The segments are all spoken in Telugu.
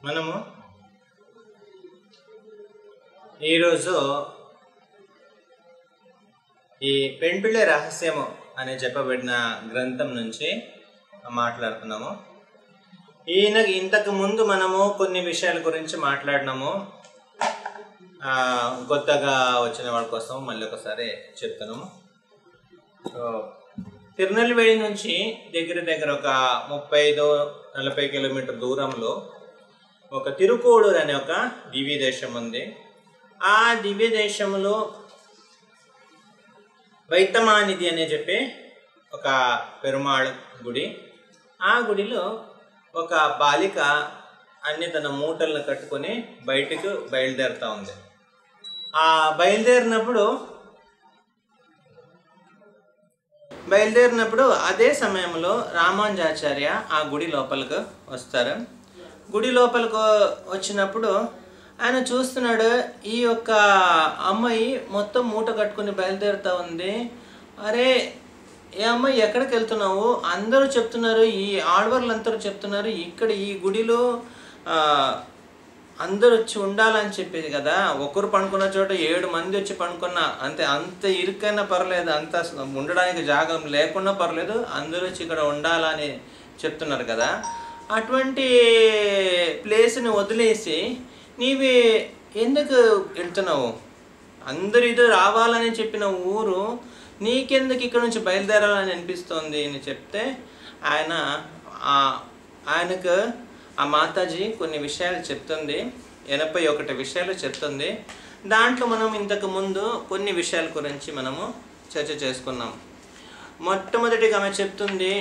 మనము ఈరోజు ఈ పెంపిళ్ళే రహస్యము అని చెప్పబడిన గ్రంథం నుంచి మాట్లాడుతున్నాము ఈయన ఇంతకు ముందు మనము కొన్ని విషయాల గురించి మాట్లాడినాము ఆ, కొత్తగా వచ్చిన వాళ్ళ కోసం మళ్ళీ ఒకసారి చెప్తున్నాము సో తిరునెల్వేలి నుంచి దగ్గర దగ్గర ఒక ముప్పై ఐదు నలభై కిలోమీటర్ దూరంలో ఒక తిరుకోడూరు అనే ఒక దివ్య దేశం ఉంది ఆ దివ్య దేశంలో వైతమానిధి అనే చెప్పి ఒక పెరుమాళ్ గుడి ఆ గుడిలో ఒక బాలిక అన్ని తన మూటలను కట్టుకొని బయటకు బయలుదేరుతా ఉంది ఆ బయలుదేరినప్పుడు బయలుదేరినప్పుడు అదే సమయంలో రామానుజాచార్య ఆ గుడి లోపలికి వస్తారు గుడి లోపలికి వచ్చినప్పుడు ఆయన చూస్తున్నాడు ఈ యొక్క అమ్మాయి మొత్తం మూట కట్టుకుని బయలుదేరుతా ఉంది అరే ఏ అమ్మాయి ఎక్కడికి వెళ్తున్నావు అందరూ చెప్తున్నారు ఈ ఆడవాళ్ళు అందరూ చెప్తున్నారు ఇక్కడ ఈ గుడిలో ఆ, అందరూ వచ్చి ఉండాలని చెప్పేది కదా ఒకరు పడుకున్న చోట ఏడు మంది వచ్చి పడుకున్నా అంతే అంత ఇరుకైనా పర్లేదు అంత ఉండడానికి జాగం లేకున్నా పర్లేదు అందరూ వచ్చి ఇక్కడ ఉండాలని చెప్తున్నారు కదా అటువంటి ప్లేస్ని వదిలేసి నీవి ఎందుకు వెళ్తున్నావు అందరు ఇది రావాలని చెప్పిన ఊరు నీకెందుకు ఇక్కడ నుంచి బయలుదేరాలని అనిపిస్తోంది అని చెప్తే ఆయన ఆ- ఆయనకు ఆ మాతాజీ కొన్ని విషయాలు చెప్తుంది ఎనభై ఒకటి విషయాలు చెప్తుంది దాంట్లో మనం ఇంతకు ముందు కొన్ని విషయాల గురించి మనము చర్చ చేసుకున్నాం మొట్టమొదటిగా ఆమె చెప్తుంది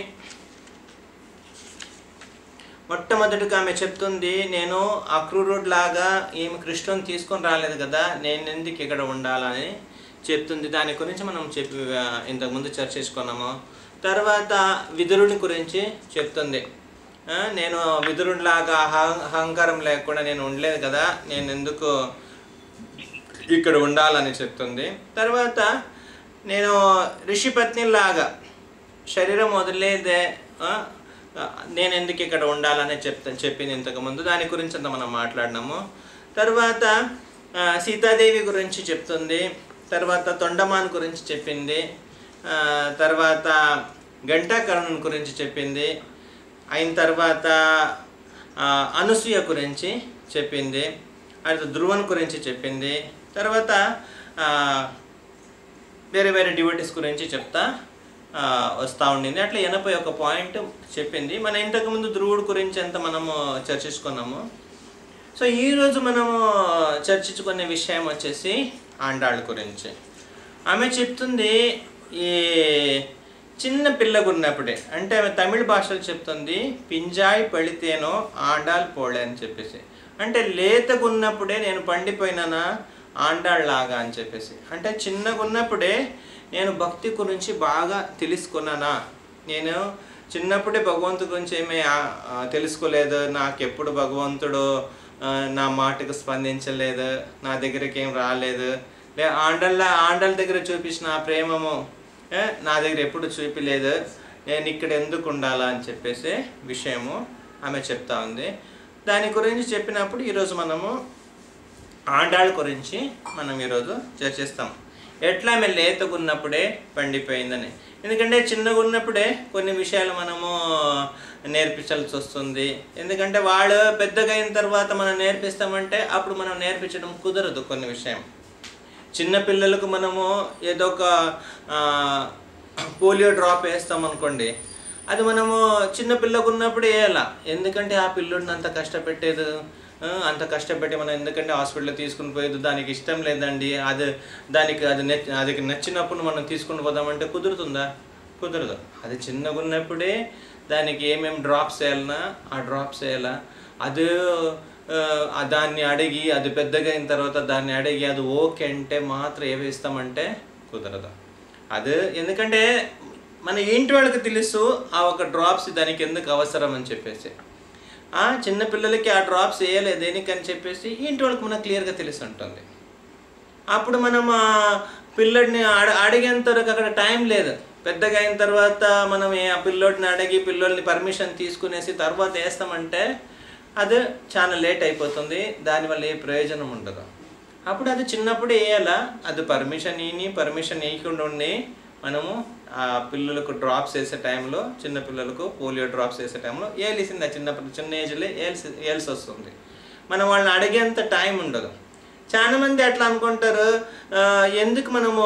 మొట్టమొదటిగా ఆమె చెప్తుంది నేను అక్రూరుడ్ లాగా ఏమి కృష్ణుని తీసుకొని రాలేదు కదా నేను ఎందుకు ఇక్కడ ఉండాలని చెప్తుంది దాని గురించి మనం చెప్పి ఆ, ఇంతకుముందు చర్చించుకున్నాము తర్వాత విదురుని గురించి చెప్తుంది ఆ, నేను విదురునిలాగా అహం అహంకారం లేకుండా నేను ఉండలేదు కదా నేను ఎందుకు ఇక్కడ ఉండాలని చెప్తుంది తర్వాత నేను ఋషిపత్నిలాగా శరీరం వదిలేదే ఆ, ఆ, నేను ఎందుకు ఇక్కడ ఉండాలని చెప్తా చెప్పింది ఇంతకుముందు దాని గురించి అంత మనం మాట్లాడినాము తర్వాత ఆ, సీతాదేవి గురించి చెప్తుంది తర్వాత తొండమాన్ గురించి చెప్పింది ఆ, తర్వాత గంటాకర్ణుని గురించి చెప్పింది అయిన తర్వాత ఆ, అనసూయ గురించి చెప్పింది అది ధ్రువన్ గురించి చెప్పింది తర్వాత ఆ, వేరే వేరే డివోటీస్ గురించి చెప్తా ఆ, వస్తూ ఉండింది అట్లా ఎనభై ఒక పాయింట్ చెప్పింది మన ఇంతకుముందు ధ్రువుడు గురించి ఎంత మనము చర్చించుకున్నాము సో ఈరోజు మనము చర్చించుకునే విషయం వచ్చేసి ఆండాళ్ళ గురించి ఆమె చెప్తుంది ఈ చిన్న పిల్లగా ఉన్నప్పుడే అంటే ఆమె తమిళ భాషలో చెప్తుంది పింజాయి పడితేనో ఆండాల్ పోలే అని చెప్పేసి అంటే లేతగా ఉన్నప్పుడే నేను పండిపోయినానా ఆండాళ్ళలాగా అని చెప్పేసి అంటే చిన్నగా ఉన్నప్పుడే నేను భక్తి గురించి బాగా తెలుసుకున్నానా నేను చిన్నప్పుడే భగవంతుడి గురించి ఏమీ ఆ- ఆ తెలుసుకోలేదు నాకెప్పుడు భగవంతుడు ఆ, నా మాటకు స్పందించలేదు నా దగ్గరికి ఏం రాలేదు లే ఆండళ్ళ ఆండల దగ్గర చూపించిన ఆ ప్రేమము ఏ, నా దగ్గర ఎప్పుడు చూపిలేదు నేను ఇక్కడ ఎందుకు ఉండాలా అని చెప్పేసి విషయము ఆమె చెప్తా ఉంది దాని గురించి చెప్పినప్పుడు ఈరోజు మనము ఆండాళ్ళ గురించి మనం ఈరోజు చర్చిస్తాం ఎట్లా ఆమె లేతగా ఉన్నప్పుడే పండిపోయిందని ఎందుకంటే చిన్నగా ఉన్నప్పుడే కొన్ని విషయాలు మనము నేర్పించాల్సి వస్తుంది ఎందుకంటే వాళ్ళు పెద్దగా అయిన తర్వాత మనం నేర్పిస్తామంటే అప్పుడు మనం నేర్పించడం కుదరదు కొన్ని విషయం చిన్న పిల్లలకు మనము ఏదో ఒక ఆ, పోలియో డ్రాప్ వేస్తాం అనుకోండి అది మనము చిన్న పిల్లకు ఉన్నప్పుడు వేయాల ఎందుకంటే ఆ పిల్లోడిని అంత కష్టపెట్టేది ఆ, అంత కష్టపెట్టి మనం ఎందుకంటే హాస్పిటల్ తీసుకుని పోయేది దానికి ఇష్టం లేదండి అది దానికి అది నచ్చ అది నచ్చినప్పుడు మనం తీసుకుని పోదామంటే కుదురుతుందా కుదరదు అది చిన్నగా ఉన్నప్పుడే దానికి ఏమేమి డ్రాప్స్ వేయాలన్నా ఆ డ్రాప్స్ వేయాలా అది ఆ, దాన్ని అడిగి అది పెద్దగా అయిన తర్వాత దాన్ని అడిగి అది ఓకే అంటే మాత్రం ఏవి ఇస్తామంటే కుదరదు అది ఎందుకంటే మన ఇంటి వాళ్ళకి తెలుసు ఆ ఒక డ్రాప్స్ దానికి ఎందుకు అవసరం అని చెప్పేసి ఆ చిన్న పిల్లలకి ఆ డ్రాప్స్ వేయలేదు దేనికని చెప్పేసి ఇంటి వాళ్ళకి మనకు క్లియర్గా తెలిసి ఉంటుంది అప్పుడు మనం ఆ పిల్లోడిని అడ అడిగేంత వరకు అక్కడ టైం లేదు పెద్దగా అయిన తర్వాత మనం ఏ- ఆ పిల్లోడిని అడిగి పిల్లోడిని పర్మిషన్ తీసుకునేసి తర్వాత వేస్తామంటే అది చాలా లేట్ అయిపోతుంది దానివల్ల ఏ ప్రయోజనం ఉండదు అప్పుడు అది చిన్నప్పుడు వేయాలా అది పర్మిషన్ ఇని పర్మిషన్ వేయకుండా ఉండి మనము ఆ పిల్లలకు డ్రాప్స్ వేసే టైంలో చిన్న పిల్లలకు పోలియో డ్రాప్స్ వేసే టైంలో వేయాల్సింది ఆ చిన్నప్పుడు చిన్న ఏజ్లో వేయాల్సి వేయాల్సి వస్తుంది మనం వాళ్ళని అడిగేంత టైం ఉండదు చాలా మంది అట్లా అనుకుంటారు ఆ, ఎందుకు మనము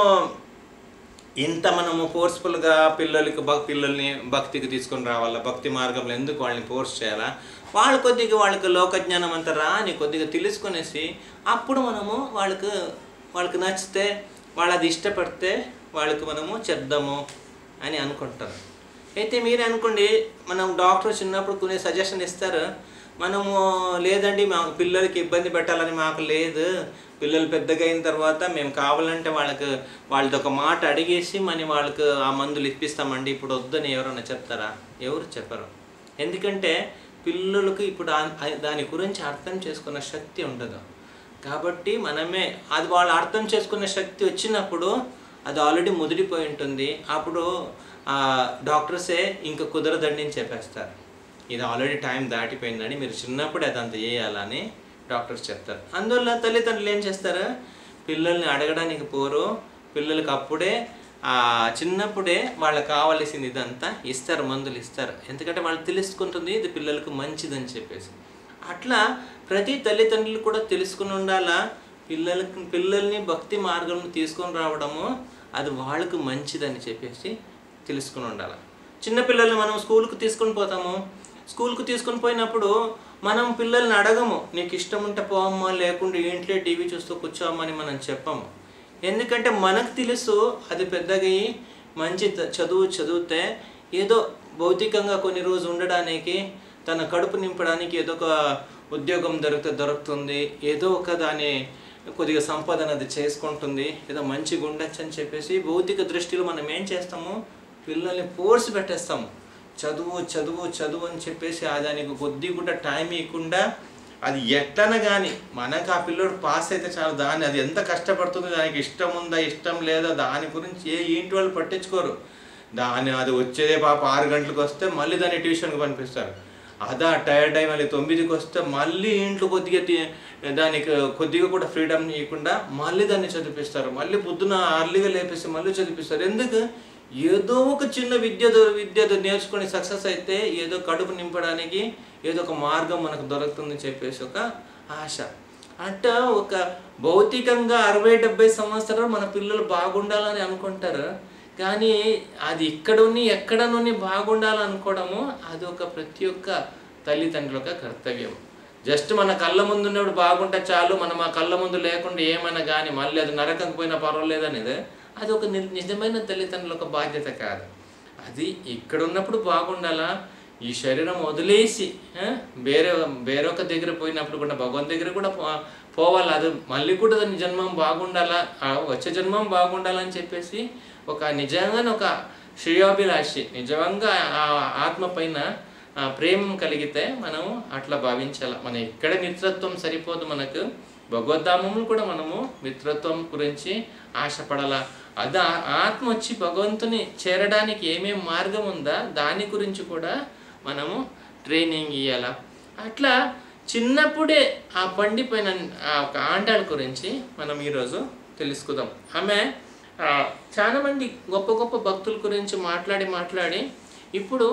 ఇంత మనము ఫోర్స్ఫుల్గా పిల్లలకి భక్ పిల్లల్ని భక్తికి తీసుకొని రావాలా భక్తి మార్గంలో ఎందుకు వాళ్ళని ఫోర్స్ చేయాలా వాళ్ళు కొద్దిగా వాళ్ళకి లోకజ్ఞానం అంతా రాని కొద్దిగా తెలుసుకొనేసి అప్పుడు మనము వాళ్ళకు వాళ్ళకి నచ్చితే వాళ్ళు అది ఇష్టపడితే వాళ్ళకి మనము చెప్దాము అని అనుకుంటారు అయితే మీరే అనుకోండి మనం డాక్టర్ చిన్నప్పుడు కొన్ని సజెషన్ ఇస్తారు మనము లేదండి మా పిల్లలకి ఇబ్బంది పెట్టాలని మాకు లేదు పిల్లలు పెద్దగా అయిన తర్వాత మేము కావాలంటే వాళ్ళకి వాళ్ళది ఒక మాట అడిగేసి మన వాళ్ళకి ఆ మందులు ఇప్పిస్తామండి ఇప్పుడు వద్దని ఎవరైనా చెప్తారా ఎవరు చెప్పరు ఎందుకంటే పిల్లలకు ఇప్పుడు ఆ- ఆ- దాని గురించి అర్థం చేసుకున్న శక్తి ఉండదు కాబట్టి మనమే అది వాళ్ళు అర్థం చేసుకునే శక్తి వచ్చినప్పుడు అది ఆల్రెడీ ముదిరిపోయి ఉంటుంది అప్పుడు ఆ, డాక్టర్సే ఇంకా కుదరదండి అని చెప్పేస్తారు ఇది ఆల్రెడీ టైం దాటిపోయిందని మీరు చిన్నప్పుడే అదంతా చేయాలని డాక్టర్స్ చెప్తారు అందువల్ల తల్లిదండ్రులు ఏం చేస్తారు పిల్లల్ని అడగడానికి పోరు పిల్లలకి అప్పుడే ఆ చిన్నప్పుడే వాళ్ళకి కావాల్సింది ఇదంతా ఇస్తారు మందులు ఇస్తారు ఎందుకంటే వాళ్ళు తెలుసుకుంటుంది ఇది పిల్లలకు మంచిదని చెప్పేసి అట్లా ప్రతి తల్లిదండ్రులు కూడా తెలుసుకుని ఉండాలా పిల్లలకి పిల్లల్ని భక్తి మార్గంలో తీసుకొని రావడము అది వాళ్ళకు మంచిదని చెప్పేసి తెలుసుకుని ఉండాలి చిన్నపిల్లల్ని మనం స్కూల్కి తీసుకొని పోతాము స్కూల్కి తీసుకొని పోయినప్పుడు మనం పిల్లల్ని అడగము నీకు ఇష్టం ఉంటే పోవమ్మా లేకుండా ఇంట్లో టీవీ చూస్తూ కూర్చోమ్మని మనం చెప్పము ఎందుకంటే మనకు తెలుసు అది పెద్దగా అయ్యి మంచి త- చదువు చదివితే ఏదో భౌతికంగా కొన్ని రోజు ఉండడానికి తన కడుపు నింపడానికి ఏదో ఒక ఉద్యోగం దొరికితే దొరుకుతుంది ఏదో ఒక దాని కొద్దిగా సంపాదన అది చేసుకుంటుంది ఏదో మంచిగా ఉండొచ్చు అని చెప్పేసి భౌతిక దృష్టిలో మనం ఏం చేస్తాము పిల్లల్ని ఫోర్స్ పెట్టేస్తాము చదువు చదువు చదువు అని చెప్పేసి ఆ దానికి కొద్ది కూడా టైం ఇవ్వకుండా అది ఎట్లన కానీ మనకు ఆ పిల్లోడు పాస్ అయితే చాలు దాన్ని అది ఎంత కష్టపడుతుందో దానికి ఇష్టం ఉందా ఇష్టం లేదా దాని గురించి ఏ ఇంటి వాళ్ళు పట్టించుకోరు దాని అది వచ్చేదే పాప ఆరు గంటలకు వస్తే మళ్ళీ దాన్ని ట్యూషన్కి పంపిస్తారు అదా టైర్డ్ అయి మళ్ళీ తొమ్మిదికి వస్తే మళ్ళీ ఇంట్లో కొద్దిగా తి- దానికి కొద్దిగా కూడా ఫ్రీడమ్ ఇవ్వకుండా మళ్ళీ దాన్ని చదివిస్తారు మళ్ళీ పొద్దున అర్లీగా లేపేసి మళ్ళీ చదివిస్తారు ఎందుకు ఏదో ఒక చిన్న విద్య దొ- విద్య దొ- నేర్చుకొని సక్సెస్ అయితే ఏదో కడుపు నింపడానికి ఏదో ఒక మార్గం మనకు దొరుకుతుందని చెప్పేసి ఒక ఆశ అంటే ఒక భౌతికంగా అరవై డెబ్బై సంవత్సరాలు మన పిల్లలు బాగుండాలని అనుకుంటారు కానీ అది ఇక్కడుని ఎక్కడనుని బాగుండాలనుకోవడము అది ఒక ప్రతి ఒక్క తల్లిదండ్రుల యొక్క కర్తవ్యం జస్ట్ మన కళ్ళ ముందు ఉన్నప్పుడు బాగుంటే చాలు మనం ఆ కళ్ళ ముందు లేకుండా ఏమైనా కానీ మళ్ళీ అది నరకం పోయినా పర్వాలేదు అనేది అది ఒక ని- నిజమైన తల్లిదండ్రుల ఒక బాధ్యత కాదు అది ఇక్కడ ఉన్నప్పుడు బాగుండాలా ఈ శరీరం వదిలేసి ఆ, వేరే వేరొక దగ్గర పోయినప్పుడు కూడా భగవంత్ దగ్గర కూడా పో- పోవాలి అది మళ్ళీ కూడా దాని జన్మం బాగుండాలా ఆ వచ్చే జన్మం బాగుండాలని చెప్పేసి ఒక నిజంగానే ఒక శ్రేయోభిలాషి నిజంగా ఆ ఆత్మ పైన ఆ, ప్రేమ కలిగితే మనము అట్లా భావించాలి మన ఇక్కడ మిత్రత్వం సరిపోదు మనకు భగవద్ధామములు కూడా మనము మిత్రత్వం గురించి ఆశపడాల అది ఆ ఆత్మ వచ్చి భగవంతుని చేరడానికి ఏమేం మార్గం ఉందా దాని గురించి కూడా మనము ట్రైనింగ్ ఇవ్వాల అట్లా చిన్నప్పుడే ఆ పండిపోయిన ఆ ఒక ఆండాల గురించి మనం ఈరోజు తెలుసుకుందాం ఆమె ఆ, చాలా మంది గొప్ప గొప్ప భక్తుల గురించి మాట్లాడి మాట్లాడి ఇప్పుడు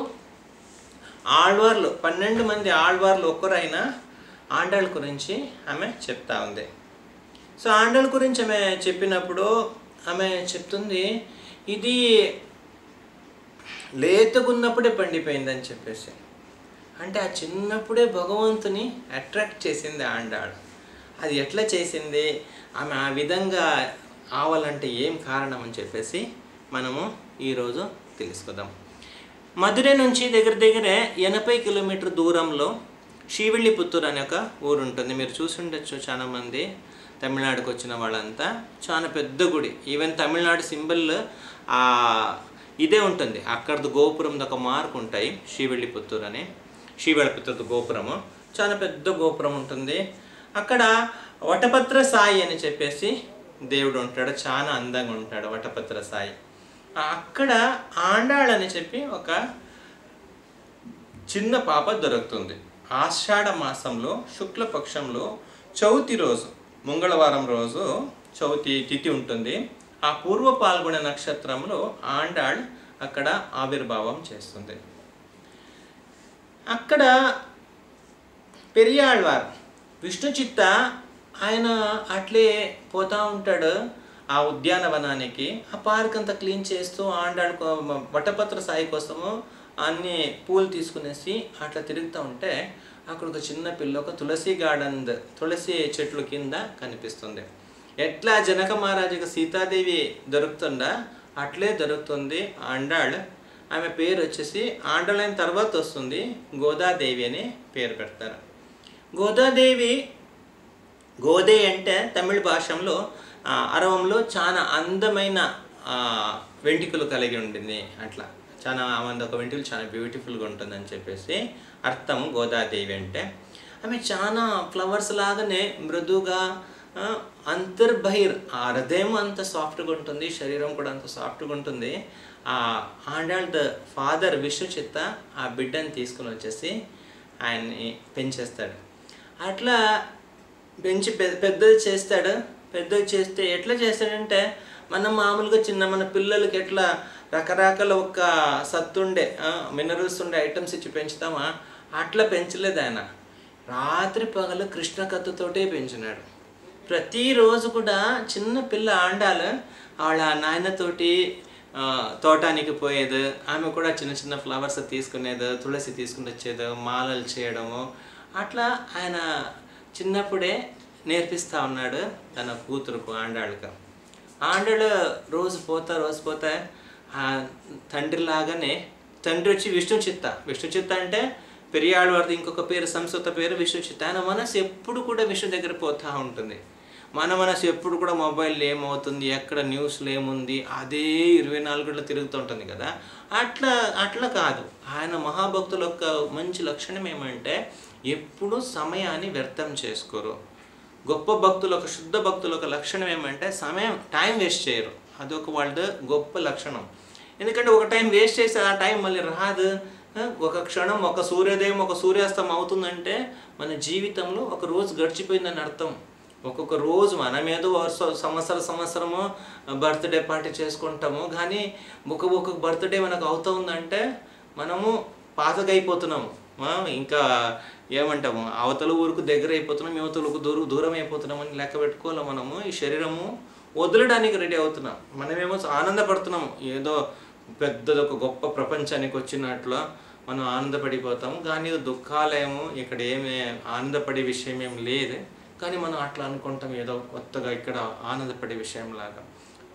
ఆళ్వార్లు పన్నెండు మంది ఆళ్వార్లు ఒక్కరైనా ఆండాళ్ళ గురించి ఆమె చెప్తా ఉంది సో ఆండాళ్ళ గురించి ఆమె చెప్పినప్పుడు ఆమె చెప్తుంది ఇది లేతగున్నప్పుడే పండిపోయిందని చెప్పేసి అంటే ఆ చిన్నప్పుడే భగవంతుని అట్రాక్ట్ చేసింది ఆండాడు అది ఎట్లా చేసింది ఆమె ఆ విధంగా ఆవాలంటే ఏం కారణం అని చెప్పేసి మనము ఈరోజు తెలుసుకుందాం మధురై నుంచి దగ్గర దగ్గరే ఎనభై కిలోమీటర్ దూరంలో శ్రీవిల్లిపుత్తూరు అనే ఒక ఊరు ఉంటుంది మీరు చూసి ఉండొచ్చు చాలా మంది తమిళనాడుకు వచ్చిన వాళ్ళంతా చాలా పెద్ద గుడి ఈవెన్ తమిళనాడు సింబల్ ఇదే ఉంటుంది అక్కడది గోపురంది ఒక మార్క్ ఉంటాయి శ్రీవిల్లిపుత్తూరు అని శ్రీవిల్లిపుత్తూరు గోపురము చాలా పెద్ద గోపురం ఉంటుంది అక్కడ వటపత్ర సాయి అని చెప్పేసి దేవుడు ఉంటాడు చాలా అందంగా ఉంటాడు వటపత్ర సాయి ఆ అక్కడ ఆండాళ్ అని చెప్పి ఒక చిన్న పాప దొరుకుతుంది ఆషాఢ మాసంలో శుక్లపక్షంలో చవితి రోజు మంగళవారం రోజు చవితి తిథి ఉంటుంది ఆ పూర్వ పాల్గొన నక్షత్రంలో ఆండాళ్ అక్కడ ఆవిర్భావం చేస్తుంది అక్కడ పెరియాళ్వార్ విష్ణు చిత్త ఆయన అట్లే పోతా ఉంటాడు ఆ ఉద్యానవనానికి ఆ పార్క్ అంతా క్లీన్ చేస్తూ ఆండాడు వటపత్ర సాయి కోసము అన్ని పూలు తీసుకునేసి అట్లా తిరుగుతూ ఉంటే అక్కడ ఒక చిన్న పిల్ల ఒక తులసి గార్డెన్ తులసి చెట్లు కింద కనిపిస్తుంది ఎట్లా జనక మహారాజుకి సీతాదేవి దొరుకుతుందా అట్లే దొరుకుతుంది ఆండాళ్ ఆమె పేరు వచ్చేసి ఆండాళైన తర్వాత వస్తుంది గోదాదేవి అని పేరు పెడతారు గోదాదేవి గోదే అంటే తమిళ భాషలో ఆ, అరవంలో చాలా అందమైన ఆ, వెంట్రుకలు కలిగి ఉండింది అట్లా చాలా ఆమె ఒక వెంట్రుకలు చాలా బ్యూటిఫుల్గా ఉంటుందని చెప్పేసి అర్థం గోదాదేవి అంటే ఆమె చాలా ఫ్లవర్స్ లాగానే మృదుగా ఆ, అంతర్బహిర్ ఆ హృదయం అంత సాఫ్ట్గా ఉంటుంది శరీరం కూడా అంత సాఫ్ట్గా ఉంటుంది ఆ ఆండాళ్ ద ఫాదర్ విష్ణు చిత్త ఆ బిడ్డని తీసుకుని వచ్చేసి ఆయన్ని పెంచేస్తాడు అట్లా పెంచి పెద్ద పెద్దది చేస్తాడు పెద్దది చేస్తే ఎట్లా చేస్తాడంటే మనం మామూలుగా చిన్న మన పిల్లలకి ఎట్లా రకరకాల ఒక సత్తుండే మినరల్స్ ఉండే ఐటమ్స్ ఇచ్చి పెంచుతామా అట్లా పెంచలేదు ఆయన రాత్రి పగలు కృష్ణ కత్తుతోటే పెంచినాడు ప్రతిరోజు కూడా చిన్న పిల్ల ఆండాలు వాళ్ళ నాయనతోటి ఆ, తోటానికి పోయేది ఆమె కూడా చిన్న చిన్న ఫ్లవర్స్ తీసుకునేది తులసి తీసుకుని వచ్చేది మాలలు చేయడము అట్లా ఆయన చిన్నప్పుడే నేర్పిస్తా ఉన్నాడు తన కూతురుకు ఆండాళ్ళకు ఆండాళ్ళు రోజు పోతా రోజు పోతా ఆ తండ్రి లాగానే తండ్రి వచ్చి విష్ణు చిత్త విష్ణు చిత్త అంటే పెరియాళ్ళ వారిది ఇంకొక పేరు సంస్కృత పేరు విష్ణు చిత్త ఆయన మనసు ఎప్పుడు కూడా విష్ణు దగ్గర పోతా ఉంటుంది మన మనసు ఎప్పుడు కూడా మొబైల్ ఏమవుతుంది ఎక్కడ న్యూస్లో ఏముంది అదే ఇరవై నాలుగు గంటలు తిరుగుతూ ఉంటుంది కదా అట్లా అట్లా కాదు ఆయన మహాభక్తుల యొక్క మంచి లక్షణం ఏమంటే ఎప్పుడు సమయాన్ని వ్యర్థం చేసుకోరు గొప్ప భక్తుల ఒక శుద్ధ భక్తుల ఒక లక్షణం ఏమంటే సమయం టైం వేస్ట్ చేయరు అదొక వాళ్ళ గొప్ప లక్షణం ఎందుకంటే ఒక టైం వేస్ట్ చేస్తే ఆ టైం మళ్ళీ రాదు ఆ, ఒక క్షణం ఒక సూర్యోదయం ఒక సూర్యాస్తం అవుతుందంటే మన జీవితంలో ఒక రోజు గడిచిపోయిందని అర్థం ఒక్కొక్క రోజు మనం ఏదో వర్ష- సంవత్సర సంవత్సరము బర్త్డే పార్టీ చేసుకుంటాము కానీ ఒక ఒక్కొక్క బర్త్డే మనకు అవుతా ఉందంటే మనము పాతగా అయిపోతున్నాము ఆ, ఇంకా ఏమంటాము అవతల ఊరుకు దగ్గర అయిపోతున్నాం యువతలకు దూరం దూరం అయిపోతున్నాం అని లెక్క పెట్టుకోవాలి మనము ఈ శరీరము వదలడానికి రెడీ అవుతున్నాం మనమేమో ఆనందపడుతున్నాము ఏదో పెద్దది ఒక గొప్ప ప్రపంచానికి వచ్చినట్లు మనం ఆనందపడిపోతాము కానీ దుఃఖాలేమో ఇక్కడ ఏమి ఆనందపడే విషయం ఏం లేదు కానీ మనం అట్లా అనుకుంటాం ఏదో కొత్తగా ఇక్కడ ఆనందపడే విషయం లాగా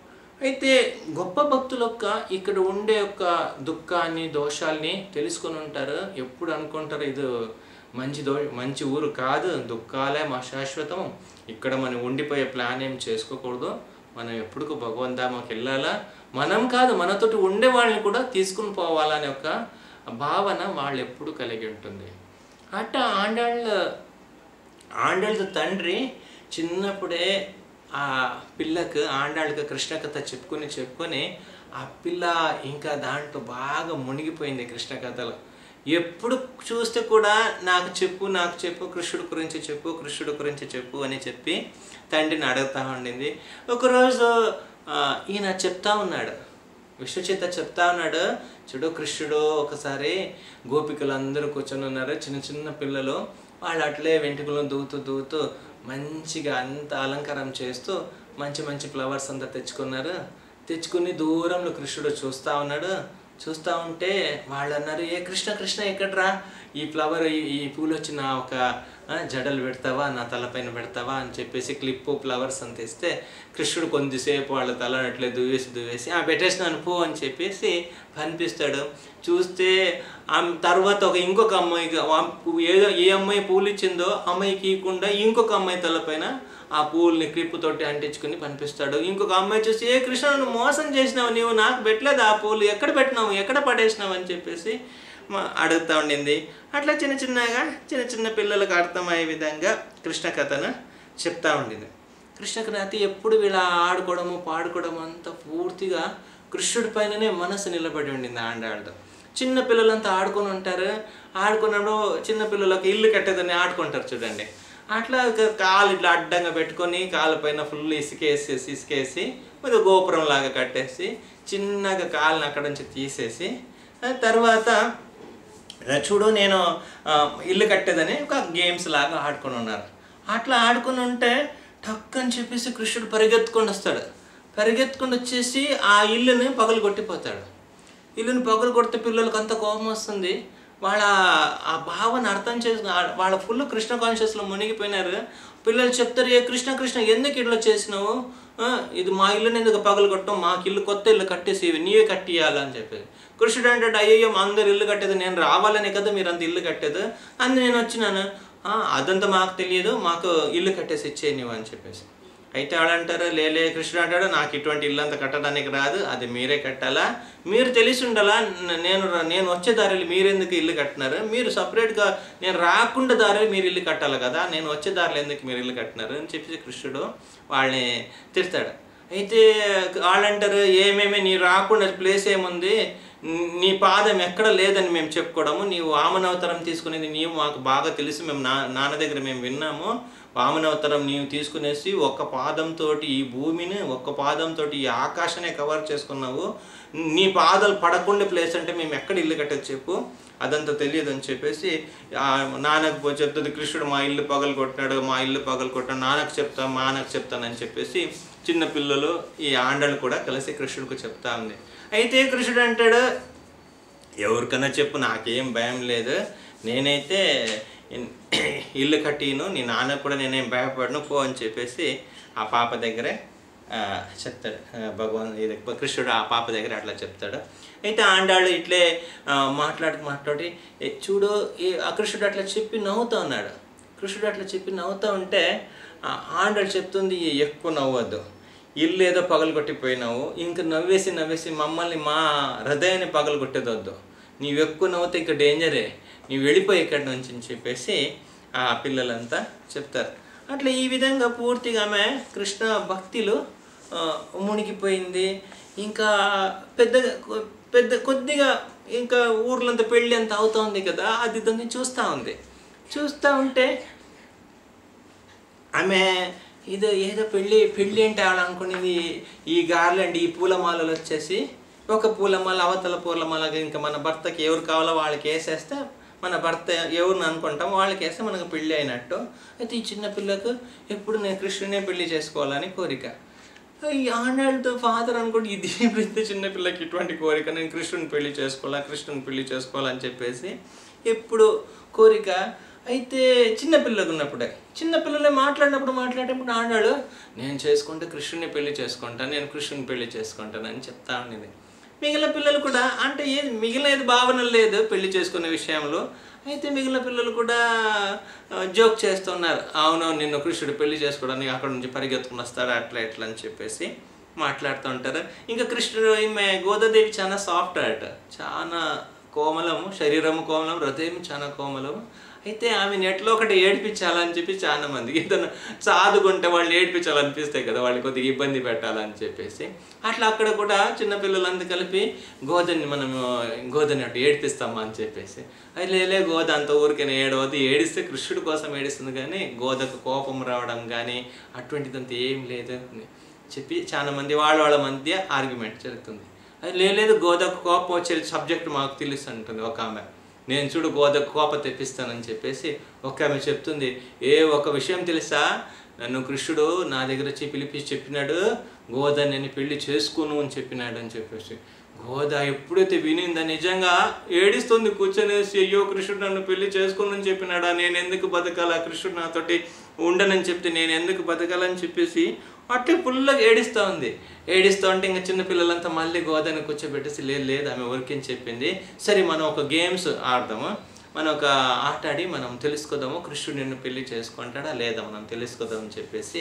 అయితే గొప్ప భక్తుల యొక్క ఇక్కడ ఉండే యొక్క దుఃఖాన్ని దోషాల్ని తెలుసుకొని ఉంటారు ఎప్పుడు అనుకుంటారు ఇది మంచి దో మంచి ఊరు కాదు దుఃఖాలే మా శాశ్వతం ఇక్కడ మనం ఉండిపోయే ప్లాన్ ఏం చేసుకోకూడదు మనం ఎప్పుడు భగవంతామకి వెళ్ళాలా మనం కాదు మనతోటి ఉండే వాళ్ళని కూడా తీసుకుని పోవాలనే ఒక భావన వాళ్ళు ఎప్పుడు కలిగి ఉంటుంది అట్ట ఆండాళ్ళ ఆండాళ్ళ తండ్రి చిన్నప్పుడే ఆ పిల్లకు ఆండాళ్ళకి కృష్ణ కథ చెప్పుకొని చెప్పుకొని ఆ పిల్ల ఇంకా దాంట్లో బాగా మునిగిపోయింది కృష్ణ కథలో ఎప్పుడు చూస్తే కూడా నాకు చెప్పు నాకు చెప్పు కృష్ణుడు గురించి చెప్పు కృష్ణుడు గురించి చెప్పు అని చెప్పి తండ్రిని అడుగుతా ఉండింది ఒకరోజు ఆ, ఈయన చెప్తా ఉన్నాడు విష్ణు చేత చెప్తా ఉన్నాడు చూడు కృష్ణుడు ఒకసారి గోపికలు అందరూ కూర్చొని ఉన్నారు చిన్న చిన్న పిల్లలు వాళ్ళు అట్లే వెంట్రుకలను దూతూ దూతూ మంచిగా అంత అలంకారం చేస్తూ మంచి మంచి ఫ్లవర్స్ అంతా తెచ్చుకున్నారు తెచ్చుకుని దూరంలో కృష్ణుడు చూస్తా ఉన్నాడు చూస్తా ఉంటే వాళ్ళు అన్నారు ఏ కృష్ణ కృష్ణ ఎక్కడ్రా ఈ ఫ్లవర్ ఈ ఈ పూలు వచ్చిన ఒక ఆ, జడలు పెడతావా నా తలపైన పెడతావా అని చెప్పేసి క్లిప్పు ఫ్లవర్స్ అని తెస్తే కృష్ణుడు కొద్దిసేపు వాళ్ళ తల అట్లే దువ్వేసి దువ్వేసి ఆ పెట్టేసినాను పో అని చెప్పేసి కనిపిస్తాడు చూస్తే ఆమె తర్వాత ఒక ఇంకొక అమ్మాయికి ఆ- ఏదో ఏ అమ్మాయి పూలు ఇచ్చిందో ఆ అమ్మాయికి ఇవ్వకుండా ఇంకొక అమ్మాయి తలపైన ఆ పూల్ని క్లిప్ తోటి అంటించుకుని కనిపిస్తాడు ఇంకొక అమ్మాయి చూసి ఏ కృష్ణ నువ్వు మోసం చేసినావు నీవు నాకు పెట్టలేదు ఆ పూలు ఎక్కడ పెట్టినావు ఎక్కడ పడేసినావు అని చెప్పేసి మా- అడుగుతా ఉండింది అట్లా చిన్న చిన్నగా చిన్న చిన్న పిల్లలకు అర్థమయ్యే విధంగా కృష్ణ కథను చెప్తా ఉండింది కృష్ణ కథ ఎప్పుడు వీళ్ళ ఆడుకోవడము పాడుకోవడము అంతా పూర్తిగా కృష్ణుడి పైననే మనసు నిలబడి ఉండింది ఆండాళ్ళతో చిన్న పిల్లలంతా ఆడుకొని ఉంటారు ఆడుకున్నప్పుడు చిన్న పిల్లలకు ఇల్లు కట్టేదని ఆడుకుంటారు చూడండి అట్లా ఒక కాలు ఇట్లా అడ్డంగా పెట్టుకొని కాలు పైన ఫుల్ ఇసుకేసేసి ఇసుకేసి ఒక గోపురం లాగా కట్టేసి చిన్నగా కాళ్ళని అక్కడ నుంచి తీసేసి ఆ తర్వాత రా చూడు నేను ఆ, ఇల్లు కట్టేదని ఒక గేమ్స్ లాగా ఆడుకొని ఉన్నారు అట్లా ఆడుకొని ఉంటే టక్ అని చెప్పేసి కృష్ణుడు పరిగెత్తుకొని వస్తాడు పరిగెత్తుకొని వచ్చేసి ఆ ఇల్లుని పగలు కొట్టిపోతాడు ఇల్లుని పగలు కొడితే పిల్లలకి అంత కోపం వస్తుంది వాళ్ళ ఆ భావన అర్థం చేసుకు వాళ్ళ ఫుల్ కృష్ణ కాన్షియస్లో మునిగిపోయినారు పిల్లలు చెప్తారు ఏ కృష్ణ కృష్ణ ఎందుకు ఇట్లా చేసినావు ఆ, ఇది మా ఇల్లుని ఎందుకు పగలు కొట్టం మాకు ఇల్లు కొత్త ఇల్లు కట్టేసి ఇవి నీవే కట్టియాలని చెప్పేసి కృష్ణుడు అంటే అయ్యో మా అందరు ఇల్లు కట్టేది నేను రావాలనే కదా మీరు అంత ఇల్లు కట్టేది అందు నేను వచ్చినాను "ఆ, అదంతా మాకు తెలియదు మాకు ఇల్లు కట్టేసి ఇచ్చే నువ్వు అని చెప్పేసి అయితే వాడంటారు లేలే కృష్ణుడు అంటాడు నాకు ఇటువంటి ఇల్లు అంతా కట్టడానికి రాదు అది మీరే కట్టాలా మీరు తెలిసి ఉండాలా న- నేను ర- నేను వచ్చే దారిలో మీరెందుకు ఇల్లు కట్టినారు మీరు సపరేట్గా నేను రాకుండా దారిలో మీరు ఇల్లు కట్టాలి కదా నేను వచ్చే దారిలో ఎందుకు మీరు ఇల్లు కట్టినారు అని చెప్పి కృష్ణుడు వాళ్ళని తిడతాడు అయితే వాళ్ళంటారు ఏమేమి నీ రాకుండా ప్లేస్ ఏముంది నీ పాదం ఎక్కడ లేదని మేము చెప్పుకోవడము నీవు వామనవతరం తీసుకునేది నీవు మాకు బాగా తెలుసు మేము నా నాన్న దగ్గర మేము విన్నాము వామనవతరం నీవు తీసుకునేసి ఒక్క పాదంతో ఈ భూమిని ఒక్క పాదంతో ఈ ఆకాశాన్ని కవర్ చేసుకున్నావు నీ పాదాలు పడకుండా ప్లేస్ అంటే మేము ఎక్కడ ఇల్లు కట్టచ్చు చెప్పు అదంతా తెలియదు అని చెప్పేసి ఆ నాన్నకు పో- చెప్తుంది కృష్ణుడు మా ఇల్లు పగలు కొట్టినాడు మా ఇల్లు పగలు కొట్టాడు నాన్నకు చెప్తా మా నాన్నకు చెప్తానని చెప్పేసి చిన్న పిల్లలు ఈ ఆండలు కూడా కలిసి కృష్ణుడికి చెప్తా ఉంది అయితే కృష్ణుడు అంటాడు ఎవరికన్నా చెప్పు నాకేం భయం లేదు నేనైతే ఇన్- ఇల్లు కట్టిను నీ నాన్న కూడా నేనేం భయపడను పో అని చెప్పేసి ఆ పాప దగ్గరే ఆ, చెప్తాడు ఆ, భగవాన్ ఇది కృష్ణుడు ఆ పాప దగ్గర అట్లా చెప్తాడు అయితే ఆండాళ్ళు ఇట్లే ఆ, మాట్లాడి మాట్లాడి "ఏ, చూడు ఈ ఆ కృష్ణుడు అట్లా చెప్పి నవ్వుతా ఉన్నాడు కృష్ణుడు అట్లా చెప్పి నవ్వుతా ఉంటే ఆ ఆండాళ్ళు చెప్తుంది "ఏ, ఎక్కువ నవ్వద్దు ఇల్లు ఏదో పగలు కొట్టిపోయినావు ఇంక నవ్వేసి నవ్వేసి మమ్మల్ని మా హృదయాన్ని పగలు కొట్టేదొద్దు నీవు ఎక్కువ నవ్వుతే ఇక డేంజరే నీవు వెళ్ళిపోయి ఇక్కడి నుంచి అని చెప్పేసి ఆ పిల్లలంతా చెప్తారు అట్లా ఈ విధంగా పూర్తిగా ఆమె కృష్ణ భక్తిలో ఆ, మునిగిపోయింది ఇంకా పెద్ద పెద్ద కొద్దిగా ఇంకా ఊర్లంతా పెళ్ళి అంత అవుతా ఉంది కదా అది దాన్ని చూస్తూ ఉంది చూస్తూ ఉంటే ఆమె ఇది ఏదో పెళ్ళి పెళ్ళి అంటే ఆవిడ అనుకునేది ఈ గార్లెండ్ ఈ పూలమాలలు వచ్చేసి ఒక పూలమాల అవతల పూలమాల ఇంకా మన భర్తకి ఎవరు కావాలో వాళ్ళకి వేసేస్తే మన భర్త ఎవరిని అనుకుంటాం వాళ్ళకి వేస్తే మనకు పెళ్ళి అయినట్టు అయితే ఈ చిన్న పిల్లకు ఎప్పుడు నేను కృష్ణునే పెళ్లి చేసుకోవాలని కోరిక ఈ ఆండాళ్ళతో ఫాదర్ అనుకోండి ఇది ప్రతి చిన్న పిల్లకి ఇటువంటి కోరిక నేను కృష్ణుని పెళ్లి చేసుకోవాలా కృష్ణుని పెళ్లి చేసుకోవాలని చెప్పేసి ఎప్పుడు కోరిక అయితే చిన్న పిల్లలు ఉన్నప్పుడే చిన్న పిల్లలే మాట్లాడినప్పుడు మాట్లాడేటప్పుడు ఆడాడు నేను చేసుకుంటే కృష్ణుని పెళ్లి చేసుకుంటాను నేను కృష్ణుని పెళ్లి చేసుకుంటాను అని చెప్తా ఉండేది మిగిలిన పిల్లలు కూడా అంటే ఏది మిగిలిన ఏది భావన లేదు పెళ్లి చేసుకునే విషయంలో అయితే మిగిలిన పిల్లలు కూడా జోక్ చేస్తున్నారు అవును నిన్ను కృష్ణుడు పెళ్లి చేసుకోవడానికి అక్కడ నుంచి పరిగెత్తుకుని వస్తాడు అట్లా ఇట్లా అని చెప్పేసి మాట్లాడుతూ ఉంటారు ఇంకా కృష్ణుడు ఈమె గోదాదేవి చాలా సాఫ్ట్ అట చాలా కోమలము శరీరము కోమలం హృదయం చాలా కోమలము అయితే ఆమెను ఎట్లా ఒకటి ఏడిపించాలని చెప్పి చాలా మంది ఇతను సాదుకుంటే వాళ్ళు ఏడిపించాలనిపిస్తాయి కదా వాళ్ళకి కొద్దిగా ఇబ్బంది పెట్టాలని చెప్పేసి అట్లా అక్కడ కూడా చిన్నపిల్లలందరూ కలిపి గోదని మనం గోదని అటు ఏడిపిస్తామా అని చెప్పేసి అది లేలే గోద అంత ఊరికైనా ఏడవద్దు ఏడిస్తే కృష్ణుడి కోసం ఏడిస్తుంది కానీ గోదకు కోపం రావడం కానీ అటువంటిదంతా ఏం లేదు అని చెప్పి చాలా మంది వాళ్ళ వాళ్ళ మధ్య ఆర్గ్యుమెంట్ జరుగుతుంది అది లేదు గోదకు కోపం వచ్చే సబ్జెక్ట్ మాకు తెలుసు అంటుంది ఒక ఆమె నేను చూడు గోదకు కోప తెప్పిస్తానని చెప్పేసి ఒక ఆమె చెప్తుంది ఏ ఒక విషయం తెలుసా నన్ను కృష్ణుడు నా దగ్గర వచ్చి పిలిపించి చెప్పినాడు గోద నేను పెళ్లి చేసుకోను అని చెప్పినాడు అని చెప్పేసి గోద ఎప్పుడైతే వినిందా నిజంగా ఏడిస్తుంది కూర్చొనేసి అయ్యో కృష్ణుడు నన్ను పెళ్లి చేసుకోను అని చెప్పినాడా నేను ఎందుకు బతకాలా కృష్ణుడు నాతోటి ఉండనని చెప్తే నేను ఎందుకు బతకాలని చెప్పేసి అట్టే ఫుల్గా ఏడిస్తూ ఉంది ఏడిస్తూ ఉంటే ఇంకా చిన్న పిల్లలంతా మళ్ళీ గోదాన్ని కూర్చోబెట్టేసి లేదు లేదు ఆమె ఊరికేం చెప్పింది సరే మనం ఒక గేమ్స్ ఆడదాము మనం ఒక ఆట ఆడి మనం తెలుసుకుందాము కృష్ణుడు నిన్ను పెళ్లి చేసుకుంటాడా లేదా మనం తెలుసుకుందాం అని చెప్పేసి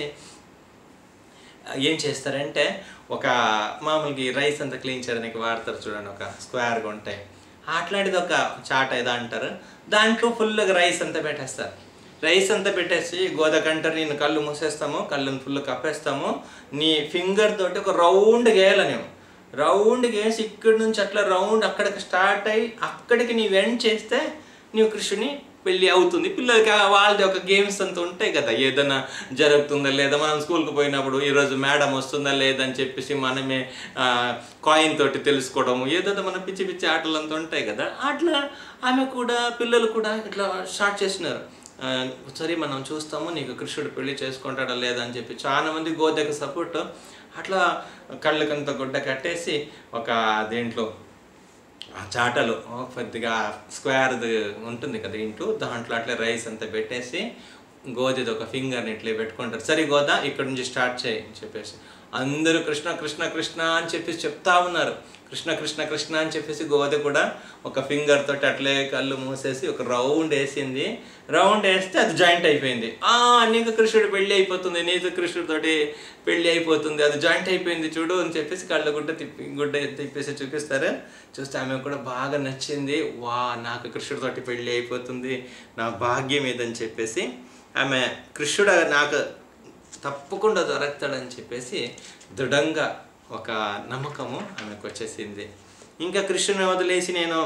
ఏం చేస్తారంటే ఒక మామూలుగా ఈ రైస్ అంతా క్లీన్ చేయడానికి వాడతారు చూడండి ఒక స్క్వేర్గా ఉంటాయి అట్లాంటిది ఒక చాట ఏదో అంటారు దాంట్లో ఫుల్గా రైస్ అంతా పెట్టేస్తారు రైస్ అంతా పెట్టేసి గోదకంటారు నేను కళ్ళు మూసేస్తాము కళ్ళని ఫుల్ కప్పేస్తాము నీ ఫింగర్ తోటి ఒక రౌండ్ గేయాల నేను రౌండ్కి వేసి ఇక్కడి నుంచి అట్లా రౌండ్ అక్కడికి స్టార్ట్ అయ్యి అక్కడికి నీవు ఎండ్ చేస్తే నీవు కృష్ణుని పెళ్ళి అవుతుంది పిల్లలకి ఆ వాళ్ళది ఒక గేమ్స్ అంతా ఉంటాయి కదా ఏదైనా జరుగుతుందా లేదా మనం స్కూల్కి పోయినప్పుడు ఈరోజు మేడం వస్తుందా లేదని చెప్పేసి మనమే కాయిన్ తోటి తెలుసుకోవడం ఏదో మన పిచ్చి పిచ్చి ఆటలు అంతా ఉంటాయి కదా అట్లా ఆమె కూడా పిల్లలు కూడా ఇట్లా స్టార్ట్ చేసినారు ఆ, సరే మనం చూస్తాము నీకు కృష్ణుడు పెళ్లి చేసుకుంటాడా లేదా అని చెప్పి చాలా మంది గోదకు సపోర్ట్ అట్లా కళ్ళకంత గుడ్డ కట్టేసి ఒక దేంట్లో ఆ చాటలు ఓ కొద్దిగా స్క్వేర్ది ఉంటుంది కదా ఇంటూ దాంట్లో అట్లా రైస్ అంతా పెట్టేసి గోధిది ఒక ఫింగర్ని ఇట్లా పెట్టుకుంటారు సరే గోదా ఇక్కడ నుంచి స్టార్ట్ చేయి అని చెప్పేసి అందరూ కృష్ణ కృష్ణ కృష్ణ అని చెప్పేసి చెప్తా ఉన్నారు కృష్ణ కృష్ణ కృష్ణ అని చెప్పేసి గోద కూడా ఒక ఫింగర్ తోటి అట్లే కళ్ళు మూసేసి ఒక రౌండ్ వేసింది రౌండ్ వేస్తే అది జాయింట్ అయిపోయింది ఆ నీకు కృష్ణుడు పెళ్లి అయిపోతుంది నీకు కృష్ణుడితోటి పెళ్లి అయిపోతుంది అది జాయింట్ అయిపోయింది చూడు అని చెప్పేసి కళ్ళ గుడ్డ తిప్పి గుడ్డ తిప్పేసి చూపిస్తారు చూస్తే ఆమె కూడా బాగా నచ్చింది వా నాకు కృష్ణుడితోటి పెళ్లి అయిపోతుంది నా భాగ్యం ఇదని చెప్పేసి ఆమె కృష్ణుడు నాకు తప్పకుండా దొరకతాడని చెప్పేసి దృఢంగా ఒక నమ్మకము ఆమెకు వచ్చేసింది ఇంకా కృష్ణుని వదిలేసి నేను